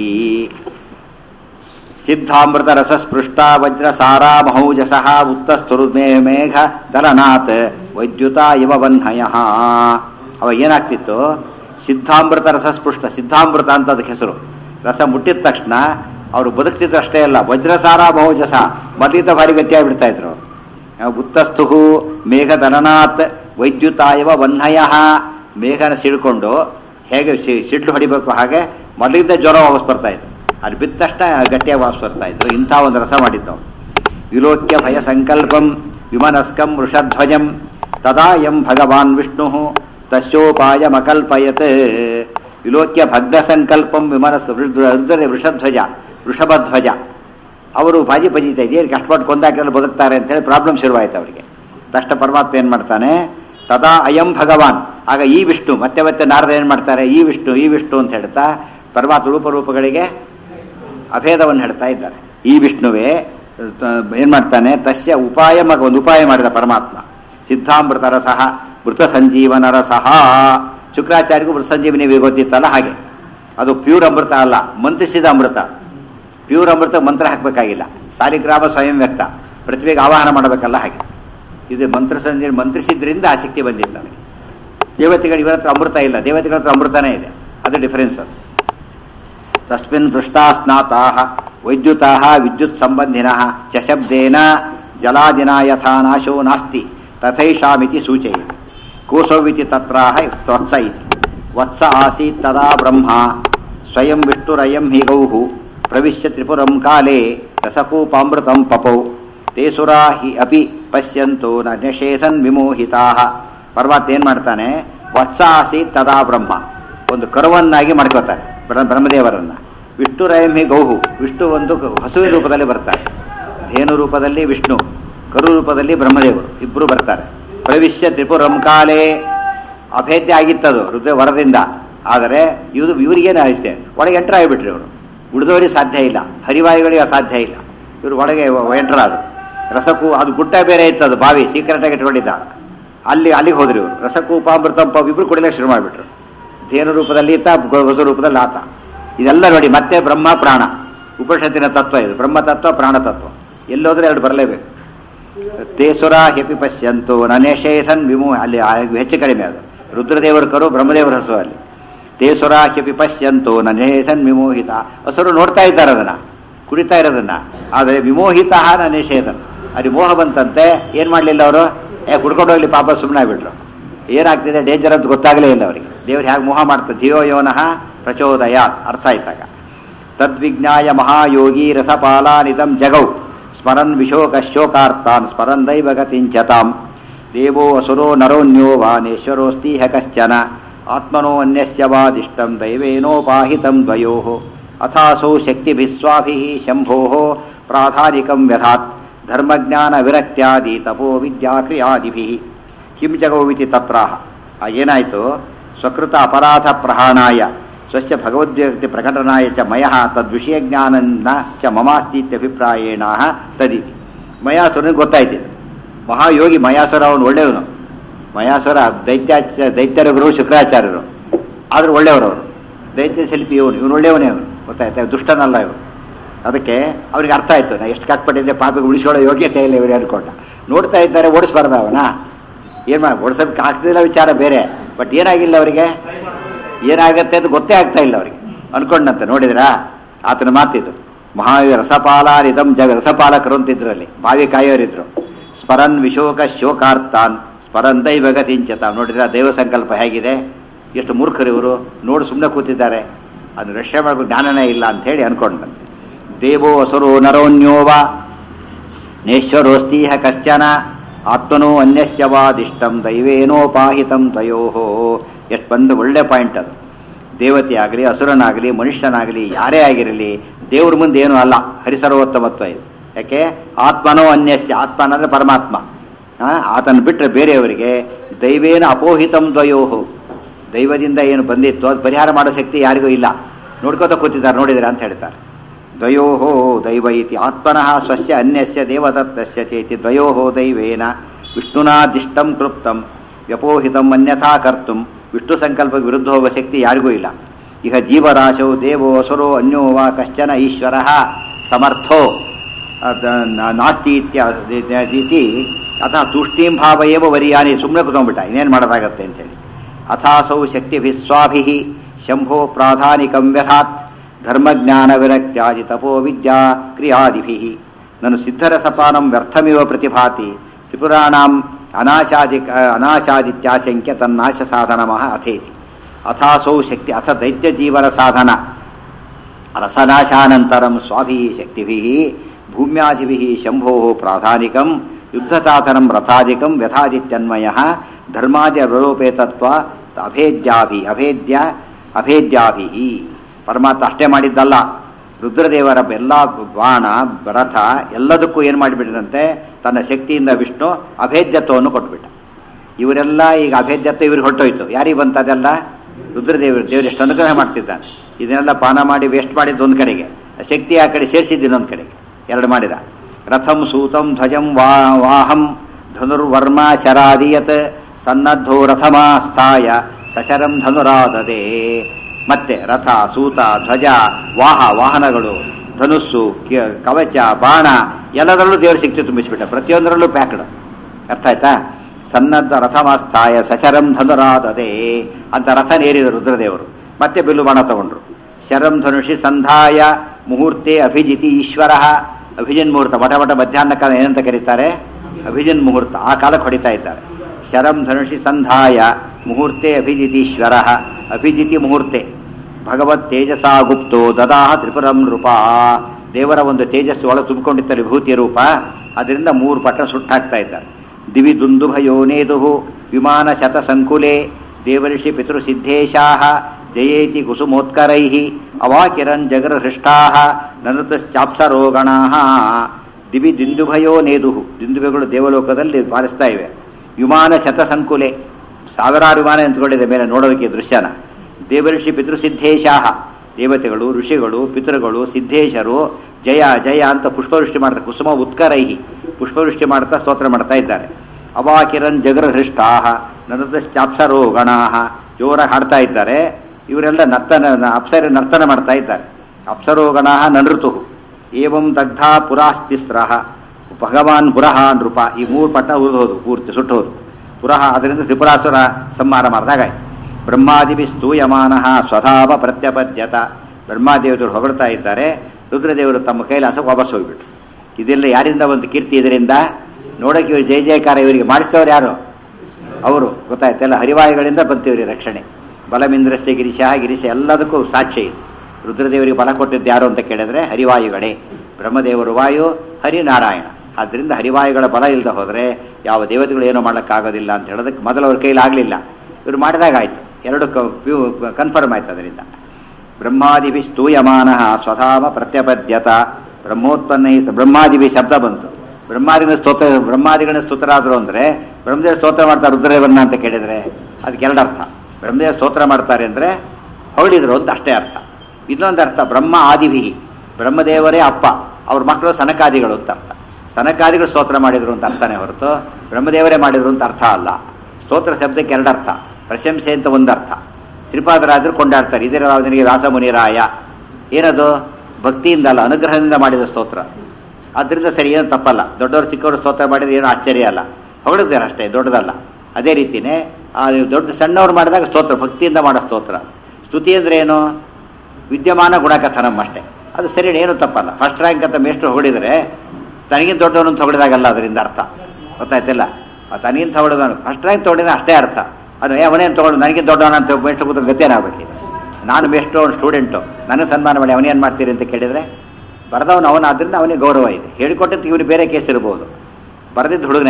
ಸಿದ್ಧಾಮೃತ ರಸಸ್ಪೃಷ್ಟ ವಜ್ರ ಸಾರಾ ಮಹೌಜಸಃ ಉತ್ತಸ್ತುರ್ಮೇ ಮೇಘ ದಲನಾಥ್ ವೈದ್ಯುತ ಇವ ವನ್ಹಯ ಅವ ಏನಾಗ್ತಿತ್ತು ಸಿದ್ಧಾಮೃತ ರಸಸ್ಪೃಷ್ಟ ಸಿದ್ಧಾಮೃತ ಅಂತ ಅದಕ್ಕೆ ಹೆಸರು ರಸ ಮುಟ್ಟಿದ ತಕ್ಷಣ ಅವರು ಬದುಕ್ತಿದ್ರು ಅಷ್ಟೇ ಅಲ್ಲ ವಜ್ರಸಾರ ಮಹೌಜಸ ಮೊದಲಿದ್ದ ಭಾರಿ ಗಟ್ಟಿಯಾಗಿ ಇದ್ರು ಉತ್ತಸ್ಥು ಮೇಘ ದಲನಾಥ್ ವೈದ್ಯುತ ಇವ ವನ್ಹಯ ಮೇಘನ ಸಿಡ್ಕೊಂಡು ಹೇಗೆ ಸಿ- ಸಿಡ್ಲು ಹೊಡಿಬೇಕು ಹಾಗೆ ಮೊದಲಿದ್ದ ಜ್ವರ ವಾಪಸ್ ಬರ್ತಾ ಇತ್ತು ಅಲ್ಲಿ ಬಿದ್ದ ತಕ್ಷಣ ಗಟ್ಟಿಯಾಗಿ ವಾಪಸ್ ಬರ್ತಾ ಇದ್ರು ಇಂಥ ಒಂದು ರಸ ಮಾಡಿದ್ದವು ವಿಲೋಕ್ಯ ಭಯ ಸಂಕಲ್ಪಂ ವಿಮನಸ್ಕಂ ವೃಷಧ್ವಜಂ ತದಾ ಎಂ ಭಗವಾನ್ ವಿಷ್ಣು ತಸ್ಯೋಪಾಯಮಕಲ್ಪಯತ್ ವಿಲೋಕ್ಯ ಭಗ್ನ ಸಂಕಲ್ಪಂ ವಿಮನಸ್ ವೃದ್ಧ ವೃಷಧ್ವಜ ವೃಷಭಧ್ವಜ ಅವರು ಬಾಜಿ ಪಜೀತಾ ಇದೆಯಾ ಕಷ್ಟಪಟ್ಟು ಕೊಂದಾಕಿದ್ರೆ ಬದುಕ್ತಾರೆ ಅಂತೇಳಿ ಪ್ರಾಬ್ಲಮ್ ಶುರುವಾಯ್ತು ಅವರಿಗೆ ತಕ್ಷಣ ಪರಮಾತ್ಮ ಏನು ಮಾಡ್ತಾನೆ ತದಾ ಅಯಂ ಭಗವಾನ್ ಆಗ ಈ ವಿಷ್ಣು ಮತ್ತೆ ಮತ್ತೆ ನಾರದ ಏನು ಮಾಡ್ತಾರೆ ಈ ವಿಷ್ಣು ಈ ವಿಷ್ಣು ಅಂತ ಹೇಳ್ತಾ ಪರಮಾತ್ಮ ರೂಪರೂಪಗಳಿಗೆ ಅಭೇದವನ್ನು ಹೇಳ್ತಾ ಇದ್ದಾರೆ ಈ ವಿಷ್ಣುವೇ ಏನು ಮಾಡ್ತಾನೆ ತಸ್ಯ ಉಪಾಯ ಮಗ ಒಂದು ಉಪಾಯ ಮಾಡಿದ ಪರಮಾತ್ಮ ಸಿದ್ಧಾಮೃತ ರಸಃ ಮೃತ ಸಂಜೀವನ ರಸಃ ಶುಕ್ರಾಚಾರ್ಯಗೂ ಮೃತ ಸಂಜೀವನಿ ಗೊತ್ತಿತ್ತಲ್ಲ ಹಾಗೆ ಅದು ಪ್ಯೂರ್ ಅಮೃತ ಅಲ್ಲ ಮಂತ್ರಿಸಿದ ಅಮೃತ ಪ್ಯೂರ್ ಅಮೃತ ಮಂತ್ರ ಹಾಕಬೇಕಾಗಿಲ್ಲ ಸಾಲಿಗ್ರಾಮ ಸ್ವಯಂ ವ್ಯಕ್ತ ಪೃಥ್ವಿಗೆ ಆವಾಹನ ಮಾಡಬೇಕಲ್ಲ ಹಾಗೆ ಇದು ಮಂತ್ರ ಸಂಜೆ ಮಂತ್ರಿಸಿದ್ರಿಂದ ಆ ಶಕ್ತಿ ಬಂದಿತ್ತು ನನಗೆ ದೇವತೆಗಳು ಇವರ ಹತ್ರ ಅಮೃತ ಇಲ್ಲ ದೇವತೆಗಳ ಹತ್ರ ಅಮೃತನೇ ಇದೆ ಅದು ಡಿಫರೆನ್ಸ್ ಅದು ತಸ್ಮಿನ್ ದೃಷ್ಟಾ ಸ್ನಾತಾಃ ವೈದ್ಯುತಾಃ ವಿದ್ಯುತ್ ಸಂಬಂಧಿನಃ ಚ ಶಬ್ದೇನ ಜಲಾದಿನ ಯಥಾ ನಾಶೋ ನಾಸ್ತಿ ತಥೈಷಾಮಿತಿ ಸೂಚಯತಿ ಕೋಸೌವಿತಿ ತತ್ರಾಹ ವತ್ಸ ಇತಿ ವತ್ಸ ಆಸೀತ್ ತದಾ ಬ್ರಹ್ಮ ಸ್ವಯಂ ವಿಷ್ಣುರಯಂ ಹಿ ಗೌಃ ಪ್ರವಿಶ್ಯ ತ್ರಿಪುರಂ ಕಾಲೇ ರಸಕೂಪಾಮೃತಂ ಪಪೌ ತೇಸುರಾ ಹಿ ಅಪಿ ಪಶ್ಯಂತೋ ನ ನಿಷೇಧನ್ ವಿಮೋಹಿತಾಃ ಪರ್ವತ ಏನ್ ಮಾಡ್ತಾನೆ ವತ್ಸ ಆಸೀತ್ ತದಾ ಬ್ರಹ್ಮ ಒಂದು ಕರುವನ್ನಾಗಿ ಮಾಡ್ಕೋತಾರೆ ಬ್ರ- ಬ್ರಹ್ಮದೇವರನ್ನ ವಿಷ್ಣುರಯಂ ಹಿ ಗೌಹು ವಿಷ್ಣು ಒಂದು ಹಸುವಿನ ರೂಪದಲ್ಲಿ ಬರ್ತಾರೆ ಧೇನು ರೂಪದಲ್ಲಿ ವಿಷ್ಣು ಕರು ರೂಪದಲ್ಲಿ ಬ್ರಹ್ಮದೇವರು ಇಬ್ಬರು ಬರ್ತಾರೆ ಪ್ರವಿಶ್ಯ ತ್ರಿಪುರಂ ಕಾಲೇ ಅಭೇದ್ಯ ಆಗಿತ್ತದು ಹೃದಯ ವರದಿಂದ ಆದರೆ ಇವರು ಇವರಿಗೇನು ಅಷ್ಟೇ ಒಳಗೆ ಎಂಟ್ರ್ ಆಗಿಬಿಟ್ರಿ ಇವರು ಉಳಿದವರಿಗೆ ಸಾಧ್ಯ ಇಲ್ಲ ಹರಿವಾಯುಗಳಿಗೆ ಸಾಧ್ಯ ಇಲ್ಲ ಇವರು ಒಳಗೆ ಎಂಟ್ರ್ ಆದರು ರಸಕೂ ಅದು ಗುಡ್ಡ ಬೇರೆ ಇತ್ತು ಅದು ಬಾವಿ ಸೀಕ್ರೆಟಾಗಿ ಇಟ್ಕೊಂಡಿದ್ದ ಅಲ್ಲಿ ಅಲ್ಲಿಗೆ ಹೋದ್ರು ಇವರು ರಸಕೂಪಾಮೃತ ಇಬ್ರು ಕುಡಿಲಿಕ್ಕೆ ಶುರು ಮಾಡಿಬಿಟ್ರು ಧೇನು ರೂಪದಲ್ಲಿ ಈತ ವಸು ರೂಪದಲ್ಲಿ ಆತ ಇದೆಲ್ಲ ನೋಡಿ ಮತ್ತೆ ಬ್ರಹ್ಮ ಪ್ರಾಣ ಉಪನಿಷತ್ತಿನ ತತ್ವ ಇದು ಬ್ರಹ್ಮ ತತ್ವ ಪ್ರಾಣ ತತ್ವ ಎಲ್ಲೋದ್ರೆ ಎರಡು ಬರಲೇಬೇಕು ತೇಸುರ ಹೆಪಿ ಪಶ್ಯಂತು ನನೇಷೇಧನ್ ವಿಮೋ ಅಲ್ಲಿ ಆ ಹೆಚ್ಚು ಕಡಿಮೆ ಅದು ರುದ್ರದೇವರ ಕರು ಬ್ರಹ್ಮದೇವರ ಹಸು ಅಲ್ಲಿ ತೇಸುರ ಹೆಪಿ ಪಶ್ಯಂತು ನನೇಷನ್ ವಿಮೋಹಿತ ಹಸರು ನೋಡ್ತಾ ಇದ್ದಾರೆ ಅದನ್ನ ಕುಡಿತಾ ಇರೋದನ್ನ ಆದರೆ ವಿಮೋಹಿತ ನನೇಷೇಧನ್ ಅಲ್ಲಿ ಮೋಹ ಬಂತಂತೆ ಏನ್ ಮಾಡ್ಲಿಲ್ಲ ಅವರು ಏ ಕುಡ್ಕೊಂಡು ಹೋಗ್ಲಿ ಪಾಪ ಸುಮ್ಮನೆ ಆಗ್ಬಿಟ್ರು ಏನಾಗ್ತಿದೆ ಡೇಂಜರ್ ಅಂತ ಗೊತ್ತಾಗಲೇ ಇಲ್ಲ ಅವರಿಗೆ ದೇವ್ರು ಹೇಗೆ ಮೋಹ ಮಾಡ್ತಾರೆ ಧಿಯೋ ಯೋನಃ ಪ್ರಚೋದಯ ಅರ್ಥ ಆಯ್ತಾಗ ತದ್ವಿಜ್ಞಾಯ ಮಹಾಯೋಗಿ ರಸಪಾಲಾನಿದಂ ಜಗೌ ಸ್ಮರನ್ ವಿಶೋಕ ಶೋಕಾರ್ಥಾನ್ ಸ್ಮರನ್ ದೈವ ಗತಿಂಚತಾಂ ದೇವೋ ಅಸುರೋ ನರೋನ್ಯೋ ವಾನೇಶ್ವರೋಸ್ತೀಹ ಕಶ್ಚನ ಆತ್ಮನೋ ಅನ್ಯಸ್ಯ ವಾದಿಷ್ಟಂ ದೈವೇನೋಪಾಹಿತಂ ದ್ವಯೋ ಅಥಾಸೌ ಶಕ್ತಿಭಿಸ್ವಾಭಿಃ ಶಂಭೋಃ ಪ್ರಾಧಾನಿಕಂ ವ್ಯಧಾತ್ ಧರ್ಮಜ್ಞಾನ ವಿರಕ್ತ್ಯಾದಿ ತಪೋ ವಿದ್ಯಾಕ್ರಿಯಾದಿಭಿಃ ಕಿಂ ಜಗೌವಿತಿ ತತ್ರಾಹ ಆ ಏನಾಯಿತು ಸ್ವಕೃತ ಅಪರಾಧ ಪ್ರಹಾಣಾಯ ಸ್ವಸ್ಯ ಭಗವದ್ವ್ಯಕ್ತಿ ಪ್ರಕಟನಾಯ ಚ ಮಯ ತದ್ವಿಷಯಜ್ಞಾನನ ಚ ಮಮಾಸ್ತೀತ್ಯಭಿಪ್ರಾಯೇಣ ತದಿತಿ ಮಯಾಸುರನಿಗೆ ಗೊತ್ತಾಯ್ತಿದೆ ಮಹಾಯೋಗಿ ಮಯಾಸುರ ಅವನು ಒಳ್ಳೆಯವನು ಮಯಾಸುರ ದೈತ್ಯಾಚ ದೈತ್ಯರ ಗುರು ಶುಕ್ರಾಚಾರ್ಯರು ಆದ್ರೆ ಒಳ್ಳೆಯವರು ಅವರು ದೈತ್ಯ ಶಿಲ್ಪಿ ಇವನು ಇವನು ಒಳ್ಳೆಯವನೇ ಅವನು ಗೊತ್ತಾಯ್ತಾ ದುಷ್ಟನಲ್ಲ ಇವನು ಅದಕ್ಕೆ ಅವ್ರಿಗೆ ಅರ್ಥ ಆಯ್ತು ನಾ ಎಷ್ಟು ಕಟ್ಪಟ್ಟಿದ್ದೆ ಪಾಪಿಗೆ ಉಳಿಸ್ಕೊಳ್ಳೋ ಯೋಗ್ಯತೆ ಇಲ್ಲ ಇವರು ಅನ್ಕೊಂಡ ನೋಡ್ತಾ ಇದ್ದಾರೆ ಓಡಿಸ್ಬಾರ್ದ ಅವನ ಏನು ಮಾಡಿ ಓಡಿಸೋದಕ್ಕೆ ಆಗ್ತಿಲ್ಲ ವಿಚಾರ ಬೇರೆ ಬಟ್ ಏನಾಗಿಲ್ಲ ಅವರಿಗೆ ಏನಾಗತ್ತೆ ಅಂತ ಗೊತ್ತೇ ಆಗ್ತಾ ಇಲ್ಲ ಅವರಿಗೆ ಅನ್ಕೊಂಡಂತೆ ನೋಡಿದ್ರಾ ಆತನ ಮಾತಿದು ಮಹಾ ರಸಪಾಲಾರಿದಂ ಜಗ ರಸಪಾಲಕರು ಅಂತಿದ್ರಲ್ಲಿ ಬಾವಿ ಕಾಯೋರಿದ್ರು ಸ್ಮರನ್ ವಿಶೋಕ ಶೋಕಾರ್ಥಾನ್ ಸ್ಮರನ್ ದೈವ ಗತಿಂಚತ ನೋಡಿದ್ರ ದೈವ ಸಂಕಲ್ಪ ಹೇಗಿದೆ ಎಷ್ಟು ಮೂರ್ಖರು ಇವರು ನೋಡಿ ಸುಮ್ಮನೆ ಕೂತಿದ್ದಾರೆ ಅದು ರಕ್ಷಣೆ ಮಾಡಬೇಕು ಜ್ಞಾನನೇ ಇಲ್ಲ ಅಂತ ಹೇಳಿ ಅನ್ಕೊಂಡಂತೆ ದೇವೋ ಅಸುರೋ ನರೋನ್ಯೋವ ನೇಶ್ವರೋಸ್ತೀಹ ಕಶ್ಚನ ಆತ್ಮನೋ ಅನ್ಯಸ್ಯವಾದಿಷ್ಟಂ ದೈವೇನೋಪಾಹಿತಂ ತಯೋಹೋ ಎಷ್ಟು ಬಂದು ಒಳ್ಳೆ ಪಾಯಿಂಟ್ ಅದು ದೇವತೆ ಆಗಲಿ ಅಸುರನಾಗಲಿ ಮನುಷ್ಯನಾಗಲಿ ಯಾರೇ ಆಗಿರಲಿ ದೇವ್ರ ಮುಂದೆ ಏನೂ ಅಲ್ಲ ಹರಿಸರ್ವೋತ್ತಮತ್ವ ಇದು ಯಾಕೆ ಆತ್ಮನೋ ಅನ್ಯಸ್ಯ ಆತ್ಮ ಅಂದರೆ ಪರಮಾತ್ಮ ಆ, ಆತನ ಬಿಟ್ಟರೆ ಬೇರೆಯವರಿಗೆ ದೈವೇನ ಅಪೋಹಿತಂ ದ್ವಯೋಹು ದೈವದಿಂದ ಏನು ಬಂದಿತ್ತು ಅದು ಪರಿಹಾರ ಮಾಡೋ ಶಕ್ತಿ ಯಾರಿಗೂ ಇಲ್ಲ ನೋಡ್ಕೋತ ಕೂತಿದ್ದಾರೆ ನೋಡಿದ್ರೆ ಅಂತ ಹೇಳ್ತಾರೆ ದ್ವಯೋಹೋ ದೈವ ಇತಿ ಆತ್ಮನಃ ಸ್ವಸ್ಯ ಅನ್ಯಸ್ಯ ದೇವದತ್ತಸ್ಯ ಚೇತಿ ದ್ವಯೋಹೋ ದೈವೇನ ವಿಷ್ಣುನಾದಿಷ್ಟಂ ಕೃಪ್ತಂ ವ್ಯಪೋಹಿತಂ ಅನ್ಯಥಾ ಕರ್ತುಂ ವಿಷ್ಣು ಸಂಕಲ್ಪ ವಿರುದ್ಧ ಹೋಗುವ ಶಕ್ತಿ ಯಾರಿಗೂ ಇಲ್ಲ ಇಹ ಜೀವರಾಶೌ ದೇವೋ ಅಸುರೋ ಅನ್ಯೋ ವಾ ಕಶ್ಚನ ಈಶ್ವರ ಸಮರ್ಥೋ ಅದ- ನ- ನಾಸ್ತಿ ಇತ್ಯ ರೀತಿ ಅಥವಾ ತೂಷ್ಣೀಂ ಭಾವ ಏವ ವರಿಯಾನಿ ಸುಮ್ಮನೆ ಕುತ್ಕೊಂಡ್ಬಿಟ್ಟ ಇನ್ನೇನು ಮಾಡೋದಾಗತ್ತೆ ಅಂತೇಳಿ ಅಥಾಸೌ ಶಕ್ತಿಭಿಸ್ವಾಭಿ ಶಂಭೋ ಪ್ರಾಧಾನಿಕಂ ವ್ಯಥಾತ್ ಧರ್ಮಜ್ಞಾನ ವಿರಕ್ತ್ಯಾದಿ ತಪೋ ವಿದ್ಯಾ ಕ್ರಿಯಾದಿಭಿ ನನು ಸಿದ್ಧರಸಪಾನಂ ವ್ಯರ್ಥಮಿವ ಪ್ರತಿಭಾತಿ ತ್ರಿಪುರಾಣಾಂ ಅನಾಶಾದಿ ಅನಾಶಾದಿತ್ಯಾಶಂಕ್ಯ ತನ್ನಾಶ ಸಾಧನಮಃ ಅಥೇತಿ ಅಥಾಸೌ ಶಕ್ತಿ ಅಥ ದೈತ್ಯ ಜೀವನ ಸಾಧನ ರಸನಾಶಾನಂತರಂ ಸ್ವಾಭಿ ಶಕ್ತಿಭಿ ಭೂಮ್ಯಾದಿಭಿ ಶಂಭೋ ಪ್ರಾಧಾನಿಕಂ ಯುದ್ಧಸಾಧನಂ ರಥಾದಿಕಂ ವ್ಯಥಾದಿತ್ಯನ್ಮಯ ಧರ್ಮಾದಿ ಅವಲೋಪೇತತ್ವ ಅಭೇದ್ಯಾಭಿ ಅಭೇದ್ಯ ಅಭೇದ್ಯಾಭಿ ಪರಮಾತ್ಮ ಅಷ್ಟೇ ಮಾಡಿದ್ದಲ್ಲ ರುದ್ರದೇವರ ಎಲ್ಲ ಬಾಣ ರಥ ಎಲ್ಲದಕ್ಕೂ ಏನು ಮಾಡಿಬಿಟ್ಟಿದಂತೆ ತನ್ನ ಶಕ್ತಿಯಿಂದ ವಿಷ್ಣು ಅಭೇದ್ಯತ್ವವನ್ನು ಕೊಟ್ಬಿಟ್ಟ ಇವರೆಲ್ಲ ಈಗ ಅಭೇದ್ಯತ್ವ ಇವ್ರಿಗೆ ಹೊರಟೋಯ್ತು ಯಾರಿಗೆ ಬಂತದೆಲ್ಲ ರುದ್ರದೇವರು ದೇವರು ಎಷ್ಟು ಅನುಗ್ರಹ ಮಾಡ್ತಿದ್ದಾನೆ ಇದನ್ನೆಲ್ಲ ಪಾನ ಮಾಡಿ ವೇಸ್ಟ್ ಮಾಡಿದ್ದು ಒಂದು ಕಡೆಗೆ ಆ ಶಕ್ತಿ ಆ ಕಡೆ ಸೇರಿಸಿದ್ದು ಇನ್ನೊಂದು ಕಡೆಗೆ ಎರಡು ಮಾಡಿದ ರಥಂ ಸೂತಂ ಧ್ವಜಂ ವಾ ವಾಹಂ ಧನುರ್ವರ್ಮ ಶರಾದಿಯತ್ ಸನ್ನದ್ಧೋ ರಥಮಾಸ್ಥಾಯ ಸಶರಂ ಧನುರಾದದೆ ಮತ್ತೆ ರಥ ಸೂತ ಧ್ವಜ ವಾಹ ವಾಹನಗಳು ಧನುಸ್ಸು ಕ- ಕವಚ ಬಾಣ ಎಲ್ಲದರಲ್ಲೂ ದೇವರು ಶಕ್ತಿ ತುಂಬಿಸಿಬಿಟ್ಟ ಪ್ರತಿಯೊಂದರಲ್ಲೂ ಪ್ಯಾಕ್ಡ್ ಅರ್ಥ ಆಯ್ತಾ ಸನ್ನದ್ಧ ರಥಮಾಸ್ಥಾಯ ಸಚರಂ ಧನುರಾದದೆ ಅಂತ ರಥ ನೇರಿದರು ರುದ್ರದೇವರು ಮತ್ತೆ ಬಿಲ್ಲು ಬಾಣ ತಗೊಂಡ್ರು ಶರಂ ಧನುಷಿ ಸಂಧಾಯ ಮುಹೂರ್ತೆ ಅಭಿಜಿತಿ ಈಶ್ವರ ಅಭಿಜಿನ್ ಮುಹೂರ್ತ ಮಠ ಮಠ ಮಧ್ಯಾಹ್ನ ಕಾಲ ಏನಂತ ಕರೀತಾರೆ ಅಭಿಜಿನ್ ಮುಹೂರ್ತ ಆ ಕಾಲಕ್ಕೆ ಹೊಡಿತಾ ಇದ್ದಾರೆ ಶರಂ ಧನುಷಿ ಸಂಧಾಯ ಮುಹೂರ್ತೆ ಅಭಿಜಿತೀಶ್ವರ ಅಭಿಜಿತಿ ಮುಹೂರ್ತೆ ಭಗವತ್ ತೇಜಸಾ ಗುಪ್ತೋ ದದಾಹ ತ್ರಿಪುರಂ ನೃಪ ದೇವರ ಒಂದು ತೇಜಸ್ಸು ಒಳಗೆ ತುಂಬಿಕೊಂಡಿರ್ತಾರೆ ವಿಭೂತಿಯ ರೂಪ ಅದರಿಂದ ಮೂರು ಪಟ್ಟ ಸುಟ್ಟಾಕ್ತಾ ಇದ್ದಾರೆ ದಿವಿ ದುಂದುಭಯೋನೇದು ವಿಮಾನ ಶತ ಸಂಕುಲೆ ದೇವರ್ಷಿ ಪಿತೃಸಿದ್ಧೇಶಾಹ ಜಯೇತಿ ಕುಸುಮೋತ್ಕರೈ ಅವಾಕಿರನ್ ಜಗರಹೃಷ್ಟಾ ನನುತಶ್ಚಾಪ್ಸರೋಗಣಾ ದಿವಿ ದಿಂದುಭಯೋ ನೇದು ದಿಂದುಭೆಗಳು ದೇವಲೋಕದಲ್ಲಿ ಪಾಲಿಸ್ತಾ ಇವೆ ವಿಮಾನ ಶತ ಸಂಕುಲೆ ಸಾವಿರಾರು ವಿಮಾನ ನಿಂತ್ಕೊಂಡಿದೆ ಮೇಲೆ ನೋಡೋದಕ್ಕೆ ದೃಶ್ಯನ ದೇವಋಷಿ ಪಿತೃಸಿದ್ಧೇಶಾಹ ದೇವತೆಗಳು ಋಷಿಗಳು ಪಿತೃಗಳು ಸಿದ್ಧೇಶರು ಜಯ ಜಯ ಅಂತ ಪುಷ್ಪವೃಷ್ಟಿ ಮಾಡ್ತಾ ಕುಸುಮ ಉತ್ಕರೈಹಿ ಪುಷ್ಪವೃಷ್ಟಿ ಮಾಡ್ತಾ ಸ್ತೋತ್ರ ಮಾಡ್ತಾ ಇದ್ದಾರೆ ಅವಾಕಿರನ್ ಜಗರಹೃಷ್ಟಾ ನರತಶ್ಚಾಪ್ಸರೋ ಗಣಾಹ ಜೋರ ಹಾಡ್ತಾ ಇದ್ದಾರೆ ಇವರೆಲ್ಲ ನರ್ತನ ಅಪ್ಸರ ನರ್ತನ ಮಾಡ್ತಾ ಇದ್ದಾರೆ ಅಪ್ಸರೋ ಗಣಾಹ ನನೃತು ಏವಂ ದಗ್ಧ ಪುರಾಸ್ತಿಸ್ರ ಭಗವಾನ್ ಪುರಹ ನೃಪ ಈ ಮೂರು ಪಟ್ಟ ಉರಿದೋದು ಪೂರ್ತಿ ಸುಟ್ಟೋದು ಪುರಹ ಅದರಿಂದ ತ್ರಿಪುರಾಸುರ ಸಂಹಾರ ಮಾಡಿದಾಗಾಯ್ತು ಬ್ರಹ್ಮಾದಿಭಿ ಸ್ತೂಯಮಾನ ಸ್ವಧಾವ ಪ್ರತ್ಯಪದ್ಯತ ಬ್ರಹ್ಮಾದೇವರು ಹೊಗಳ್ತಾ ಇದ್ದಾರೆ ರುದ್ರದೇವರು ತಮ್ಮ ಕೈಲಾಸಕ್ಕೆ ವಾಪಸ್ ಹೋಗ್ಬಿಟ್ರು ಇದೆಲ್ಲ ಯಾರಿಂದ ಒಂದು ಕೀರ್ತಿ ಇದರಿಂದ ನೋಡಕ್ಕೆ ಇವರು ಜಯ ಜಯಕಾರ ಇವರಿಗೆ ಮಾಡಿಸ್ತವ್ರು ಯಾರು ಅವರು ಗೊತ್ತಾಯ್ತಲ್ಲ ಹರಿವಾಯುಗಳಿಂದ ಬಂತಿವ್ರಿ ರಕ್ಷಣೆ ಬಲಮಿಂದ್ರಸ್ಯ ಗಿರಿಶ ಗಿರಿಶ ಎಲ್ಲದಕ್ಕೂ ಸಾಕ್ಷ್ಯ ಇದೆ ರುದ್ರದೇವರಿಗೆ ಬಲ ಕೊಟ್ಟಿದ್ದು ಯಾರು ಅಂತ ಕೇಳಿದ್ರೆ ಹರಿವಾಯುಗಳೇ ಬ್ರಹ್ಮದೇವರು ವಾಯು ಹರಿನಾರಾಯಣ ಆದ್ದರಿಂದ ಹರಿವಾಯುಗಳ ಬಲ ಇಲ್ಲದೆ ಹೋದರೆ ಯಾವ ದೇವತೆಗಳು ಏನೂ ಮಾಡೋಕ್ಕಾಗೋದಿಲ್ಲ ಅಂತ ಹೇಳೋದಕ್ಕೆ ಮೊದಲು ಅವ್ರ ಕೈಲಾಗಲಿಲ್ಲ ಇವರು ಮಾಡಿದಾಗ ಆಯಿತು ಎರಡು ಕನ್ಫರ್ಮ್ ಆಯ್ತು ಅದರಿಂದ ಬ್ರಹ್ಮಾದಿಭಿ ಸ್ತೂಯಮಾನ ಸ್ವಧಾಮ ಪ್ರತ್ಯಪದ್ಯತ ಬ್ರಹ್ಮೋತ್ಪನ್ನ ಬ್ರಹ್ಮಾದಿಭಿ ಶಬ್ದ ಬಂತು ಬ್ರಹ್ಮಾದಿಗಳ ಸ್ತೋತ್ರ ಬ್ರಹ್ಮಾದಿಗಳ ಸ್ತೋತ್ರ ಆದ್ರು ಅಂದ್ರೆ ಬ್ರಹ್ಮದೇವ ಸ್ತೋತ್ರ ಮಾಡ್ತಾರೆ ರುದ್ರದೇವರನ್ನ ಅಂತ ಕೇಳಿದ್ರೆ ಅದಕ್ಕೆ ಎರಡು ಅರ್ಥ ಬ್ರಹ್ಮದೇವ ಸ್ತೋತ್ರ ಮಾಡ್ತಾರೆ ಅಂದ್ರೆ ಹೊಗಳಿದ್ರು ಅಂತ ಅಷ್ಟೇ ಅರ್ಥ ಇನ್ನೊಂದು ಅರ್ಥ ಬ್ರಹ್ಮ ಆದಿಭಿ ಬ್ರಹ್ಮದೇವರೇ ಅಪ್ಪ ಅವ್ರ ಮಕ್ಕಳು ಸನಕಾದಿಗಳು ಅಂತ ಅರ್ಥ ಸನಕಾದಿಗಳು ಸ್ತೋತ್ರ ಮಾಡಿದ್ರು ಅಂತ ಅರ್ಥನೇ ಹೊರತು ಬ್ರಹ್ಮದೇವರೇ ಮಾಡಿದ್ರು ಅಂತ ಅರ್ಥ ಅಲ್ಲ ಸ್ತೋತ್ರ ಶಬ್ದಕ್ಕೆ ಎರಡು ಅರ್ಥ ಪ್ರಶಂಸೆ ಅಂತ ಒಂದು ಅರ್ಥ ಶ್ರೀಪಾದರಾಜರು ಕೊಂಡಾಡ್ತಾರೆ ಇದರ ರಾಜನಿಗೆ ವ್ಯಾಸಮುನಿರಾಯ ಏನದು ಭಕ್ತಿಯಿಂದ ಅಲ್ಲ ಅನುಗ್ರಹದಿಂದ ಮಾಡಿದ ಸ್ತೋತ್ರ ಅದರಿಂದ ಸರಿ ಏನು ತಪ್ಪಲ್ಲ ದೊಡ್ಡವರು ಚಿಕ್ಕವರು ಸ್ತೋತ್ರ ಮಾಡಿದ್ರೆ ಏನು ಆಶ್ಚರ್ಯ ಅಲ್ಲ ಹೊಗಳಿದ್ದಾರೆ ಅಷ್ಟೇ ದೊಡ್ಡದಲ್ಲ ಅದೇ ರೀತಿಯೇ ಆ ದೊಡ್ಡ ಸಣ್ಣವ್ರು ಮಾಡಿದಾಗ ಸ್ತೋತ್ರ ಭಕ್ತಿಯಿಂದ ಮಾಡೋ ಸ್ತೋತ್ರ ಸ್ತುತಿ ಅಂದ್ರೆ ಏನು ವಿದ್ಯಮಾನ ಗುಣಕಥನಂ ಅಷ್ಟೇ ಅದು ಸರಿ ಏನು ತಪ್ಪಲ್ಲ ಫಸ್ಟ್ ರ್ಯಾಂಕ್ ಅಂತ ಮೇಷ್ಟ್ರು ಹೊಗಳಿದ್ರೆ ತನಗಿಂತ ದೊಡ್ಡವನು ಅಂತ ಹೊಗಳಿದಾಗಲ್ಲ ಅದರಿಂದ ಅರ್ಥ ಗೊತ್ತಾಯ್ತಿಲ್ಲ ತನಗಿಂತ ಹೊಡೆದವನು ಫಸ್ಟ್ ರ್ಯಾಂಕ್ ತೊಗೊಂಡಿದ್ರೆ ಅಷ್ಟೇ ಅರ್ಥ ಅದು ಏ ಅವನೇನು ತೊಗೊಂಡು ನನಗೆ ದೊಡ್ಡವನ ಅಂತ ಮೇಷ್ಟ್ರು ಕೂತು ಗತಿಯೇನಾಗಬೇಕು ನಾನು ಮೇಷ್ಟ್ರು ಅವ್ನು ಸ್ಟೂಡೆಂಟು ನನಗೆ ಸನ್ಮಾನ ಮಾಡಿ ಅವನೇನು ಮಾಡ್ತೀರಿ ಅಂತ ಕೇಳಿದರೆ ಬರೆದವನು ಅವನು ಆದ್ದರಿಂದ ಅವನಿಗೆ ಗೌರವ ಇದೆ ಹೇಳಿಕೊಟ್ಟಿದ್ದು ಇವನು ಬೇರೆ ಕೇಸ್ ಇರ್ಬೋದು ಬರೆದಿದ್ದು ಹುಡುಗನೆ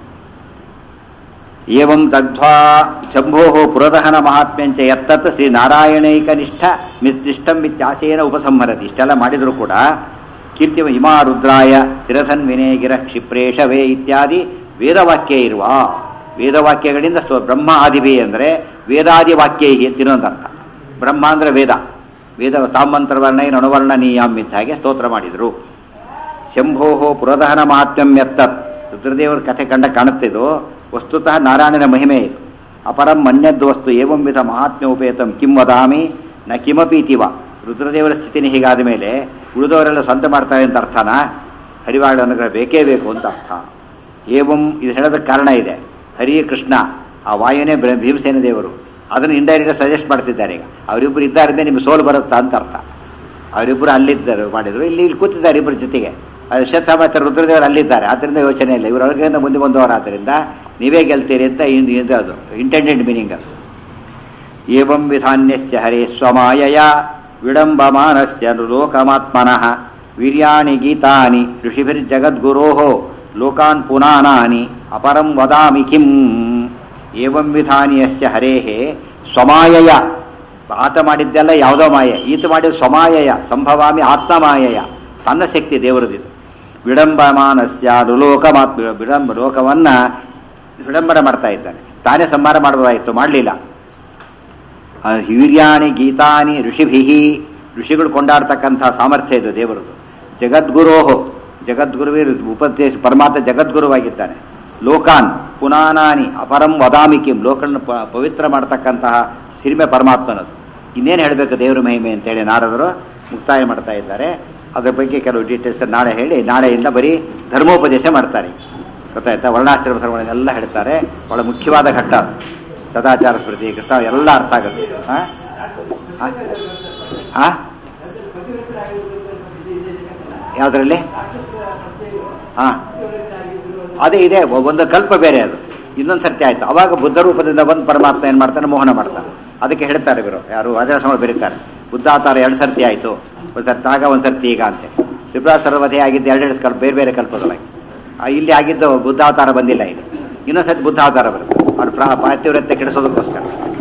ಏವಂ ದಗ್ಧ್ವಾ ಶಂಭೋ ಪುರದಹನ ಮಹಾತ್ಮ್ಯಂಚ ಎತ್ತತ್ ಶ್ರೀ ನಾರಾಯಣೈಕ ನಿಷ್ಠ ನಿಷ್ಠಂ ಮಿತ್ಯಾಸೇನ ಉಪಸಂಹರತಿ ಇಷ್ಟೆಲ್ಲ ಮಾಡಿದರೂ ಕೂಡ ಕೀರ್ತಿ ಇಮಾ ರುದ್ರಾಯ ಸ್ಥಿರಧನ್ವಿನೇ ಗಿರ ಕ್ಷಿಪ್ರೇಶವೇ ಇತ್ಯಾದಿ ವೇದವಾಕ್ಯ ಇರುವ ವೇದವಾಕ್ಯಗಳಿಂದ ಸ್ವ ಬ್ರಹ್ಮ ಆದಿಭಿ ಅಂದರೆ ವೇದಾದಿ ವಾಕ್ಯ ಅಂತ ಅರ್ಥ ಬ್ರಹ್ಮ ಅಂದರೆ ವೇದ ವೇದ ತಾಮಂತ್ರವರ್ಣ ಅಣುವರ್ಣನೀಯಂ ಇದ್ದ ಹಾಗೆ ಸ್ತೋತ್ರ ಮಾಡಿದರು ಶಂಭೋ ಪುರದಹನ ಮಹಾತ್ಮ್ಯಂ ಎತ್ತತ್ ರುದ್ರದೇವರ ಕಥೆ ಕಂಡ ಕಾಣುತ್ತಿದ್ದು ವಸ್ತುತಃ ನಾರಾಯಣನ ಮಹಿಮೆ ಇದು ಅಪರಂ ಮನ್ಯದ್ ವಸ್ತು ಏವಂ ವಿಧ ಮಹಾತ್ಮ್ಯೋಪೇತಂ ಕಿಂ ವದಾಮಿ ನ ಕಿಮಪಿ ಇತಿವ ರುದ್ರದೇವರ ಸ್ಥಿತಿನಿ ಹೀಗಾದ ಮೇಲೆ ಉಳಿದವರೆಲ್ಲ ಸ್ವಂತ ಮಾಡ್ತಾರೆ ಅಂತ ಅರ್ಥನಾ ಹರಿವಾಳ ಅನುಗ್ರಹ ಬೇಕೇ ಬೇಕು ಅಂತ ಅರ್ಥ ಏವಂ ಇದು ಹೇಳೋದಕ್ಕೆ ಕಾರಣ ಇದೆ ಹರಿ ಕೃಷ್ಣ ಆ ವಾಯುನೇ ಬ್ರ- ಭೀಮಸೇನ ದೇವರು ಅದನ್ನು ಇಂಡೈರೆಕ್ಟ್ ಸಜೆಸ್ಟ್ ಮಾಡ್ತಿದ್ದಾರೆ ಈಗ ಅವರಿಬ್ಬರು ಇದ್ದಾರಿಂದ ನಿಮ್ಗೆ ಸೋಲು ಬರುತ್ತಾ ಅಂತ ಅರ್ಥ ಅವರಿಬ್ಬರು ಅಲ್ಲಿದ್ದರು ಮಾಡಿದ್ರು ಇಲ್ಲಿ ಇಲ್ಲಿ ಕೂತಿದ್ದಾರೆ ಇಬ್ಬರ ಜೊತೆಗೆ ಶತಾಮಾಚಾರ ರುದ್ರದೇವರು ಅಲ್ಲಿದ್ದಾರೆ ಆದ್ದರಿಂದ ಯೋಚನೆ ಇಲ್ಲ ಇವರು ಒಳಗಿಂದ ಮುಂದೆ ಬಂದವರು ಆದ್ದರಿಂದ ನೀವೇ ಗೆಲ್ತೀರಿ ಅಂತ ಇನ್- ಇದು ಅದು ಇಂಟೆಂಡೆಡ್ ಮೀನಿಂಗ್ ಅದು ಏವಂ ವಿಧಾನ್ಯಸ್ಯ ಹರೇ ಸ್ವಮಾಯಯ ವಿಡಂಬಮಾನಸ್ಯ ಲೋಕಮಾತ್ಮನಃ ವೀರ್ಯಾಣಿ ಗೀತಾನಿ ಋಷಿಭಿರ್ಜಗದ್ಗುರೋ ಲೋಕಾನ್ ಪುನಾನಾನಿ ಅಪರಂ ವದಾಮಿ ಕಿಂ ಏವಂ ವಿಧಾನಿಯಸ್ಯ ಹರೇಹೇ ಸ್ವಮಾಯಯ ಆತ ಮಾಡಿದ್ದೆಲ್ಲ ಯಾವುದೋ ಮಾಯೆ ಈತ ಮಾಡಿದ ಸ್ವಮಾಯಯ ಸಂಭವಾಮಿ ಆತ್ಮಮಾಯಯ ತನ್ನ ಶಕ್ತಿ ದೇವರದಿದು ವಿಡಂಬಮಾನಸ್ಯ ಲೋಕಮಾತ್ ವಿಡಂಬ ಲೋಕವನ್ನ ವಿಡಂಬನೆ ಮಾಡ್ತಾ ಇದ್ದಾನೆ ತಾನೇ ಸಂಹಾರ ಮಾಡಬಹುದಾಯಿತು ಮಾಡಲಿಲ್ಲ ಹಿರಿಯಾಣಿ ಗೀತಾನಿ ಋಷಿಭಿ ಋಷಿಗಳು ಕೊಂಡಾಡ್ತಕ್ಕಂಥ ಸಾಮರ್ಥ್ಯ ಇದು ದೇವರದು ಜಗದ್ಗುರೋಹೋ ಜಗದ್ಗುರುವೇ ಉಪದೇಶ ಪರಮಾತ್ಮ ಜಗದ್ಗುರುವಾಗಿದ್ದಾನೆ ಲೋಕಾನ್ ಪುನಾನಾನಿ ಅಪರಂ ವದಾಮಿ ಕಿಂ ಲೋಕನ್ನು ಪ ಪವಿತ್ರ ಮಾಡ್ತಕ್ಕಂತಹ ಸಿರಿಮೆ ಪರಮಾತ್ಮನದು ಇನ್ನೇನು ಹೇಳಬೇಕು ದೇವರ ಮಹಿಮೆ ಅಂತೇಳಿ ನಾರದರು ಮುಕ್ತಾಯ ಮಾಡ್ತಾ ಇದ್ದಾರೆ ಅದ್ರ ಬಗ್ಗೆ ಕೆಲವು ಡೀಟೇಲ್ಸ್ ನಾಳೆ ಹೇಳಿ ನಾಳೆಯಿಂದ ಬರೀ ಧರ್ಮೋಪದೇಶ ಮಾಡ್ತಾರೆ ಗೊತ್ತಾಯ್ತಾ ವರ್ಣಾಶ್ರಮ ಧರ್ಮಗಳನ್ನೆಲ್ಲ ಹೇಳ್ತಾರೆ ಬಹಳ ಮುಖ್ಯವಾದ ಘಟ್ಟ ಅದು. ಸದಾಚಾರ ಸ್ಮೃತಿ ಕೃಷ್ಣ ಎಲ್ಲ ಅರ್ಥ ಆಗುತ್ತೆ ಹಾಂ ಆ ಯಾವುದರಲ್ಲಿ ಹಾಂ ಅದೇ ಇದೆ ಒಂದು ಕಲ್ಪ ಬೇರೆ ಅದು ಇನ್ನೊಂದು ಸರ್ತಿ ಆಯ್ತು ಅವಾಗ ಬುದ್ಧ ರೂಪದಿಂದ ಬಂದು ಪರಮಾತ್ಮ ಏನು ಮಾಡ್ತಾನೆ ಮೋಹನ ಮಾಡ್ತಾನೆ ಅದಕ್ಕೆ ಹೇಳ್ತಾರೆ ಇವರು ಯಾರು ಅಜರ ಬರೀತಾರೆ ಬುದ್ಧಾವತಾರ ಎರಡು ಸರ್ತಿ ಆಯಿತು ಒಂದು ಸರ್ತಿ ಆಗ ಒಂದು ಸರ್ತಿ ಈಗ ಅಂತೆ ತ್ರಿಪುರ ಸರ್ವಧೆ ಆಗಿದ್ದು ಎರಡೆರಡು ಕಲ್ಪ ಬೇರೆ ಬೇರೆ ಕಲ್ಪದೊಳಗೆ ಆ, ಇಲ್ಲಿ ಆಗಿದ್ದು ಬುದ್ಧಾವತಾರ ಬಂದಿಲ್ಲ ಇಲ್ಲಿ ಇನ್ನೊಂದು ಸರ್ತಿ ಬುದ್ಧಾವತಾರ ಬರುತ್ತೆ ಅವ್ರು ಪ್ರಾ ಪಾರ್ಥಿವ್ರತೆ ಕೆಡಿಸೋದಕ್ಕೋಸ್ಕರ